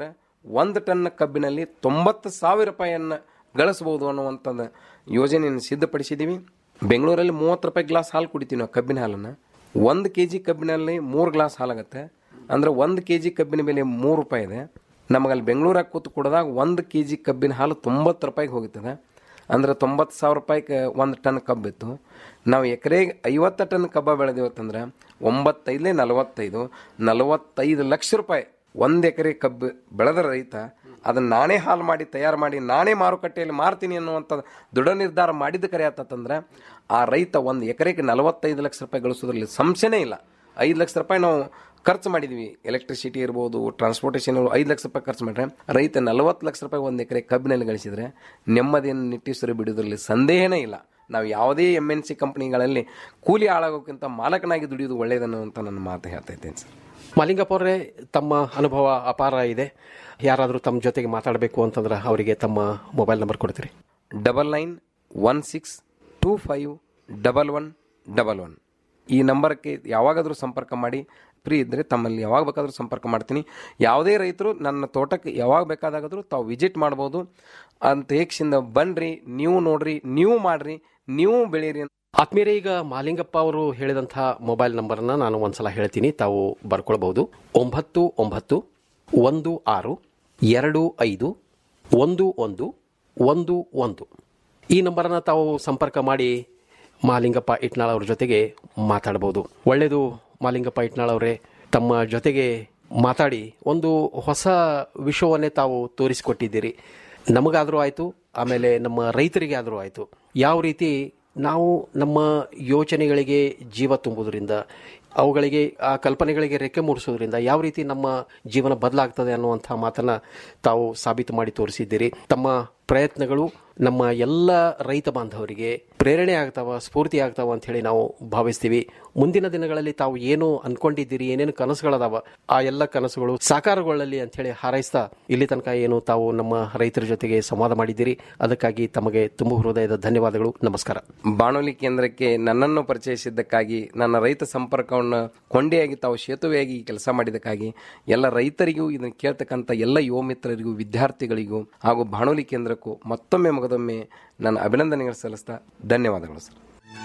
ಒಂದು ಟನ್ ಕಬ್ಬಿನಲ್ಲಿ ತೊಂಬತ್ತು ಸಾವಿರ ರೂಪಾಯಿಯನ್ನು ಗಳಿಸಬಹುದು ಅನ್ನುವಂಥದ್ದು ಯೋಜನೆಯನ್ನು ಸಿದ್ಧಪಡಿಸಿದ್ದೀವಿ ಬೆಂಗಳೂರಲ್ಲಿ ಮೂವತ್ತು ರೂಪಾಯಿ ಗ್ಲಾಸ್ ಹಾಲು ಕುಡಿತೀವಿ ನಾವು ಕಬ್ಬಿನ ಹಾಲನ್ನು ಒಂದು ಕೆ ಜಿ ಕಬ್ಬಿನಲ್ಲಿ ಮೂರು ಗ್ಲಾಸ್ ಹಾಲಾಗತ್ತೆ ಅಂದರೆ ಒಂದು ಕೆ ಜಿ ಕಬ್ಬಿನ ಬೆಲೆ ಮೂರು ರೂಪಾಯಿ ಇದೆ ನಮಗಲ್ಲಿ ಬೆಂಗಳೂರಾಗ ಕೂತು ಕುಡಿದಾಗ ಒಂದು ಕೆ ಜಿ ಕಬ್ಬಿನ ಹಾಲು ತೊಂಬತ್ತು ರೂಪಾಯಿಗೆ ಹೋಗುತ್ತದೆ ಅಂದ್ರೆ ತೊಂಬತ್ತು ಸಾವಿರ ರೂಪಾಯಿಗೆ ಒಂದು ಟನ್ ಕಬ್ಬಿತ್ತು ನಾವು ಎಕರೆಗೆ ಐವತ್ತು ಟನ್ ಕಬ್ಬ ಬೆಳೆದಿವತ್ತಂದ್ರೆ ಒಂಬತ್ತೈದಲೇ ನಲವತ್ತೈದು ನಲವತ್ತೈದು ಲಕ್ಷ ರೂಪಾಯಿ ಒಂದು ಎಕರೆ ಕಬ್ಬು ಬೆಳೆದ ರೈತ ಅದನ್ನ ನಾನೇ ಹಾಲು ಮಾಡಿ ತಯಾರು ಮಾಡಿ ನಾನೇ ಮಾರುಕಟ್ಟೆಯಲ್ಲಿ ಮಾರ್ತೀನಿ ಅನ್ನುವಂಥ ದೃಢ ನಿರ್ಧಾರ ಮಾಡಿದ ಕರೆ ಆತಂದ್ರೆ ಆ ರೈತ ಒಂದು ಎಕರೆಗೆ ನಲವತ್ತೈದು ಲಕ್ಷ ರೂಪಾಯಿ ಗಳಿಸೋದ್ರಲ್ಲಿ ಸಂಶಯನೇ ಇಲ್ಲ ಐದು ಲಕ್ಷ ರೂಪಾಯಿ ನಾವು ಖರ್ಚು ಮಾಡಿದ್ವಿ ಎಲೆಕ್ಟ್ರಿಸಿಟಿ ಇರ್ಬೋದು ಟ್ರಾನ್ಸ್ಪೋರ್ಟೇಷನ್ ಐದು ಲಕ್ಷ ರೂಪಾಯಿ ಖರ್ಚು ಮಾಡಿದ್ರೆ ರೈತ ನಲವತ್ತು ಲಕ್ಷ ರೂಪಾಯಿ ಒಂದು ಎಕರೆ ಕಬ್ಬಿನಲ್ಲಿ ಗಳಿಸಿದ್ರೆ ನೆಮ್ಮದಿಯನ್ನು ನಿಟ್ಟೀಸರು ಬಿಡೋದ್ರಲ್ಲಿ ಸಂದೇಹನೇ ಇಲ್ಲ ನಾವು ಯಾವುದೇ ಎಮ್ ಎನ್ ಸಿ ಕಂಪ್ನಿಗಳಲ್ಲಿ ಕೂಲಿ ಆಳಾಗೋಕ್ಕಿಂತ ಮಾಲಕನಾಗಿ ದುಡಿಯೋದು ಒಳ್ಳೆಯದನ್ನು ಅಂತ ನನ್ನ ಮಾತು ಹೇಳ್ತಾ ಇದ್ದೇನೆ ಸರ್ ಮಾಲಿಂಗಪ್ಪ ಅವರೇ ತಮ್ಮ ಅನುಭವ ಅಪಾರ ಇದೆ ಯಾರಾದರೂ ತಮ್ಮ ಜೊತೆಗೆ ಮಾತಾಡಬೇಕು ಅಂತಂದ್ರೆ ಅವರಿಗೆ ತಮ್ಮ ಮೊಬೈಲ್ ನಂಬರ್ ಕೊಡ್ತೀರಿ double nine one six two five double one double one ಈ ನಂಬರ್ಗೆ ಯಾವಾಗಾದರೂ ಸಂಪರ್ಕ ಮಾಡಿ ಫ್ರೀ ಇದ್ದರೆ ತಮ್ಮಲ್ಲಿ ಯಾವಾಗ ಬೇಕಾದರೂ ಸಂಪರ್ಕ ಮಾಡ್ತೀನಿ ಯಾವುದೇ ರೈತರು ನನ್ನ ತೋಟಕ್ಕೆ ಯಾವಾಗ ಬೇಕಾದಾಗಾದರೂ ತಾವು ವಿಸಿಟ್ ಮಾಡ್ಬೋದು ಅಂತ ಏಕ್ಷಿಂದ ಬನ್ನಿರಿ ನೀವು ನೋಡ್ರಿ ನೀವು ಮಾಡ್ರಿ ನೀವು ಬೆಳೀರಿ ಆತ್ಮೀಯರೇ ಈಗ ಮಾಲಿಂಗಪ್ಪ ಅವರು ಹೇಳಿದಂಥ ಮೊಬೈಲ್ ನಂಬರ್ನ ನಾನು ಒಂದ್ಸಲ ಹೇಳ್ತೀನಿ ತಾವು ಬರ್ಕೊಳ್ಬಹುದು ಒಂಬತ್ತು ಒಂಬತ್ತು ಒಂದು ಆರು ಎರಡು ಐದು ಒಂದು ಒಂದು ಒಂದು ಒಂದು ಈ ನಂಬರನ್ನು ತಾವು ಸಂಪರ್ಕ ಮಾಡಿ ಮಾಲಿಂಗಪ್ಪ ಇಟ್ನಾಳ್ ಅವ್ರ ಜೊತೆಗೆ ಮಾತಾಡಬಹುದು ಒಳ್ಳೆಯದು ಮಾಲಿಂಗಪ್ಪ ಇಟ್ನಾಳ್ ಅವರೇ ತಮ್ಮ ಜೊತೆಗೆ ಮಾತಾಡಿ ಒಂದು ಹೊಸ ವಿಷಯವನ್ನೇ ತಾವು ತೋರಿಸಿಕೊಟ್ಟಿದ್ದೀರಿ ನಮಗಾದರೂ ಆಯಿತು ಆಮೇಲೆ ನಮ್ಮ ರೈತರಿಗೆ ಆದರೂ ಆಯಿತು ಯಾವ ರೀತಿ ನಾವು ನಮ್ಮ ಯೋಚನೆಗಳಿಗೆ ಜೀವ ತುಂಬುವುದರಿಂದ ಅವುಗಳಿಗೆ ಆ ಕಲ್ಪನೆಗಳಿಗೆ ರೆಕ್ಕೆ ಮೂಡಿಸೋದ್ರಿಂದ ಯಾವ ರೀತಿ ನಮ್ಮ ಜೀವನ ಬದಲಾಗ್ತದೆ ಅನ್ನುವಂಥ ಮಾತನ್ನ ತಾವು ಸಾಬೀತು ಮಾಡಿ ತೋರಿಸಿದ್ದೀರಿ ತಮ್ಮ ಪ್ರಯತ್ನಗಳು ನಮ್ಮ ಎಲ್ಲ ರೈತ ಬಾಂಧವರಿಗೆ ಪ್ರೇರಣೆ ಆಗ್ತಾವ ಸ್ಫೂರ್ತಿ ಆಗ್ತಾವ ಅಂತ ಹೇಳಿ ನಾವು ಭಾವಿಸ್ತೀವಿ ಮುಂದಿನ ದಿನಗಳಲ್ಲಿ ತಾವು ಏನು ಅನ್ಕೊಂಡಿದ್ದೀರಿ ಏನೇನು ಕನಸುಗಳದಾವ ಆ ಎಲ್ಲ ಕನಸುಗಳು ಸಾಕಾರಗೊಳ್ಳಲಿ ಅಂತ ಹೇಳಿ ಹಾರೈಸ್ತಾ ಇಲ್ಲಿ ತನಕ ಏನು ತಾವು ನಮ್ಮ ರೈತರ ಜೊತೆಗೆ ಸಂವಾದ ಮಾಡಿದ್ದೀರಿ ಅದಕ್ಕಾಗಿ ತಮಗೆ ತುಂಬ ಹೃದಯದ ಧನ್ಯವಾದಗಳು ನಮಸ್ಕಾರ ಬಾನುಲಿ ಕೇಂದ್ರಕ್ಕೆ ನನ್ನನ್ನು ಪರಿಚಯಿಸಿದ್ದಕ್ಕಾಗಿ ನನ್ನ ರೈತ ಸಂಪರ್ಕವನ್ನು ಕೊಂಡಿಯಾಗಿ ತಾವು ಸೇತುವೆಯಾಗಿ ಕೆಲಸ ಮಾಡಿದ್ದಕ್ಕಾಗಿ ಎಲ್ಲ ರೈತರಿಗೂ ಇದನ್ನು ಕೇಳ್ತಕ್ಕಂಥ ಎಲ್ಲ ಯುವ ಮಿತ್ರರಿಗೂ ವಿದ್ಯಾರ್ಥಿಗಳಿಗೂ ಹಾಗೂ ಬಾನುಲಿ ಕೇಂದ್ರಕ್ಕೂ ಮತ್ತೊಮ್ಮೆ ಮಗದೊಮ್ಮೆ ನನ್ನ ಅಭಿನಂದನೆಗಳು ಸಲ್ಲಿಸ್ತಾ ಧನ್ಯವಾದಗಳು ಸರ್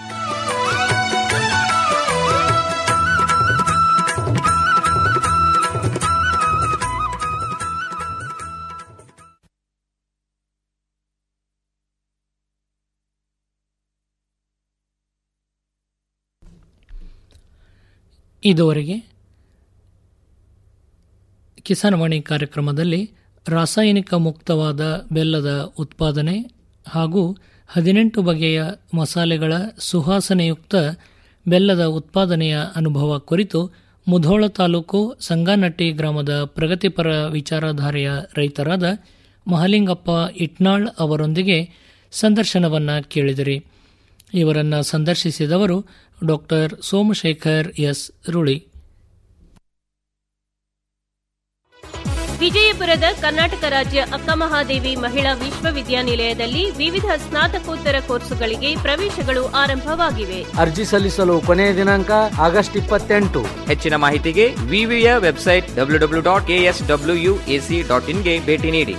ಇದುವರೆಗೆ ಕಿಸಾನ್ವಾಣಿ ಕಾರ್ಯಕ್ರಮದಲ್ಲಿ ರಾಸಾಯನಿಕ ಮುಕ್ತವಾದ ಬೆಲ್ಲದ ಉತ್ಪಾದನೆ ಹಾಗೂ ಹದಿನೆಂಟು ಬಗೆಯ ಮಸಾಲೆಗಳ ಸುವಾಸನೆಯುಕ್ತ ಬೆಲ್ಲದ ಉತ್ಪಾದನೆಯ ಅನುಭವ ಕುರಿತು ಮುಧೋಳ ತಾಲೂಕು ಸಂಗಾನಟ್ಟಿ ಗ್ರಾಮದ ಪ್ರಗತಿಪರ ವಿಚಾರಧಾರೆಯ ರೈತರಾದ ಮಹಲಿಂಗಪ್ಪ ಇಟ್ನಾಳ್ ಅವರೊಂದಿಗೆ ಸಂದರ್ಶನವನ್ನ ಕೇಳಿದಿರಿ ಇವರನ್ನ ಸಂದರ್ಶಿಸಿದವರು ಡಾಕ್ಟರ್ ಸೋಮಶೇಖರ್ ಎಸ್ ರುಳಿ ವಿಜಯಪುರದ ಕರ್ನಾಟಕ ರಾಜ್ಯ ಅಕ್ಕಮಹಾದೇವಿ ಮಹಿಳಾ ವಿಶ್ವವಿದ್ಯಾನಿಲಯದಲ್ಲಿ ವಿವಿಧ ಸ್ನಾತಕೋತ್ತರ ಕೋರ್ಸುಗಳಿಗೆ ಪ್ರವೇಶಗಳು ಆರಂಭವಾಗಿವೆ ಅರ್ಜಿ ಸಲ್ಲಿಸಲು ಕೊನೆಯ ದಿನಾಂಕ ಆಗಸ್ಟ್ ಇಪ್ಪತ್ತೆಂಟು ಹೆಚ್ಚಿನ ಮಾಹಿತಿಗೆ ವಿವಿಯ website W W dot S W U AC dot ಇನ್ಗೆ ಭೇಟಿ ನೀಡಿ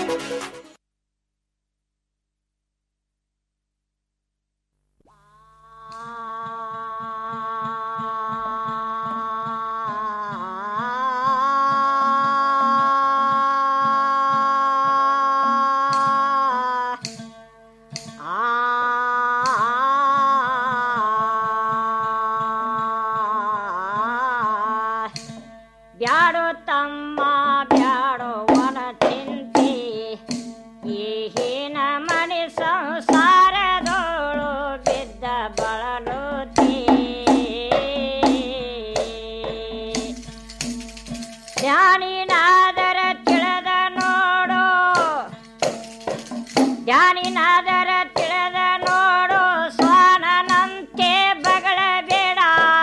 ಬ್ಯಾಡೋ ತಮ್ಮ ಬ್ಯಾಡೋ ಒನ ಚಿಂತೆ ಈಗಿನ ಮನೆ ಸಂಸಾರದೋಳು ಬಿದ್ದ ಬಳಲುತ್ತಿ ಜ್ಞಾನಿನಾದರ ತಿಳಿದ ನೋಡು ಜ್ಞಾನಿನಾದರ ತಿಳಿದ ನೋಡು ಸ್ವಾನನಂತೆ ಬಗಳಬೇಡ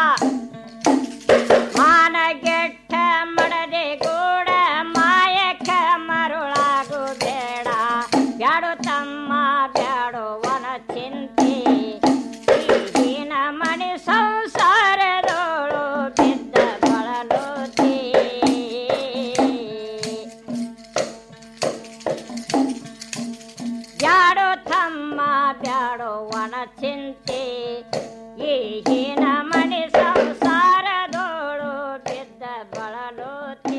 ಮಾನಗೆಟ್ಟ ಮಡದೆ ಗೂಡ ಮಾಯಕ ಮರುಳಾಗು ಬೇಡ ಬ್ಯಾಡು ತಮ್ಮ ಬ್ಯಾಡು ವನ ಚಿಂತೆ ಈಗಿನ ಮನೆ ಸಂಸಾರದೋಳು ಬಿದ್ದ ಬಳಲುತ್ತಿ ಚಿಂತೆ ಈ ಹೀನ ಮನೆ ಸಂಸಾರದೋಳು ಬಿದ್ದ ಬಳಲೋತಿ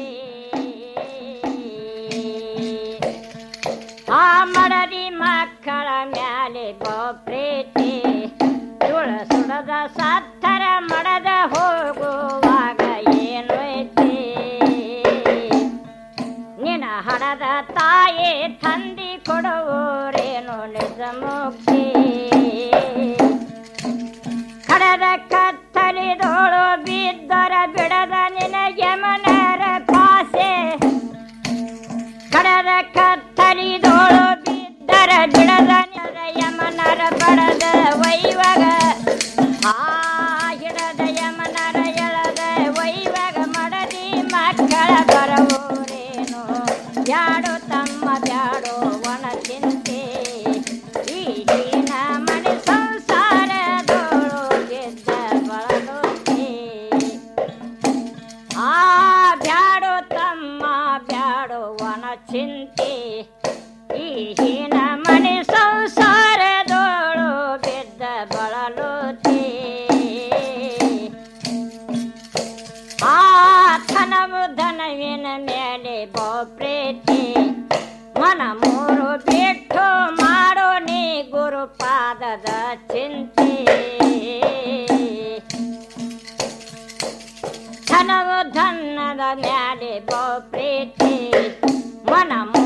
ಆ ಮಡದಿ ಮಕ್ಕಳ ಮ್ಯಾಲೆ ಬೋ ಪ್ರೀತಿ ಸುಳ ಸುಡದ ಸತ್ತರ ಮಡದ ಹೋಗುವಾಗ ಏನು ಐತಿ ನಿನ ಹಣದ ತಾಯಿ ತಂದಿ ಕೊಡುವರೇನು ನಿಜ ಮುಕ್ತಿ ಕಡದ ಕತ್ತಲಿದೋಳು ಬಿದ್ದರ ಬಿಡದ ನಿನ ಯಮನರ ಪಾಸೆ ಕಡದ ಕತ್ತಲಿದೋಳು ಬಿದ್ದರ ಬಿಡದ ನಿನ ಯಮನರ ಬಡದ ವೈವಗ ಆ ಹಿಡದ ಯಮನರ ಎಳದ ವೈವಗ ಮಡದಿ ಮಕ್ಕಳ ಬರವೋರೇನು ಬ್ಯಾಡೋ ತಮ್ಮ ಬ್ಯಾಡೋ ಒಣ ಚಿಂತೆ ಈಗಿನ ಮನೆ ಸಂಸಾರದೋಳು ಗೆದ್ದ ಬಳಲೋಕೆ ಆ ಬ್ಯಾಡೋ ತಮ್ಮ ಬ್ಯಾಡೋ ಒಣ ಚಿಂತೆ ಈಗಿನ ಮನೆ ಸಂಸಾರದೋಳು ಬಿದ್ದ ಬಳಲೋತೆ ಆ ಧನವು ಧನವಿನ ಮೇಲೆ ಬೋ ಪ್ರೀತಿ ಮನ ಮೂರು ಬಿಟ್ಟು ಮಾಡೋ ನೀ ಗುರುಪಾದದ ಚಿಂತೆ ಧನವು ಧನದ ಮ್ಯಾಲೆ ಬೋ ಪ್ರೀತಿ ಮನ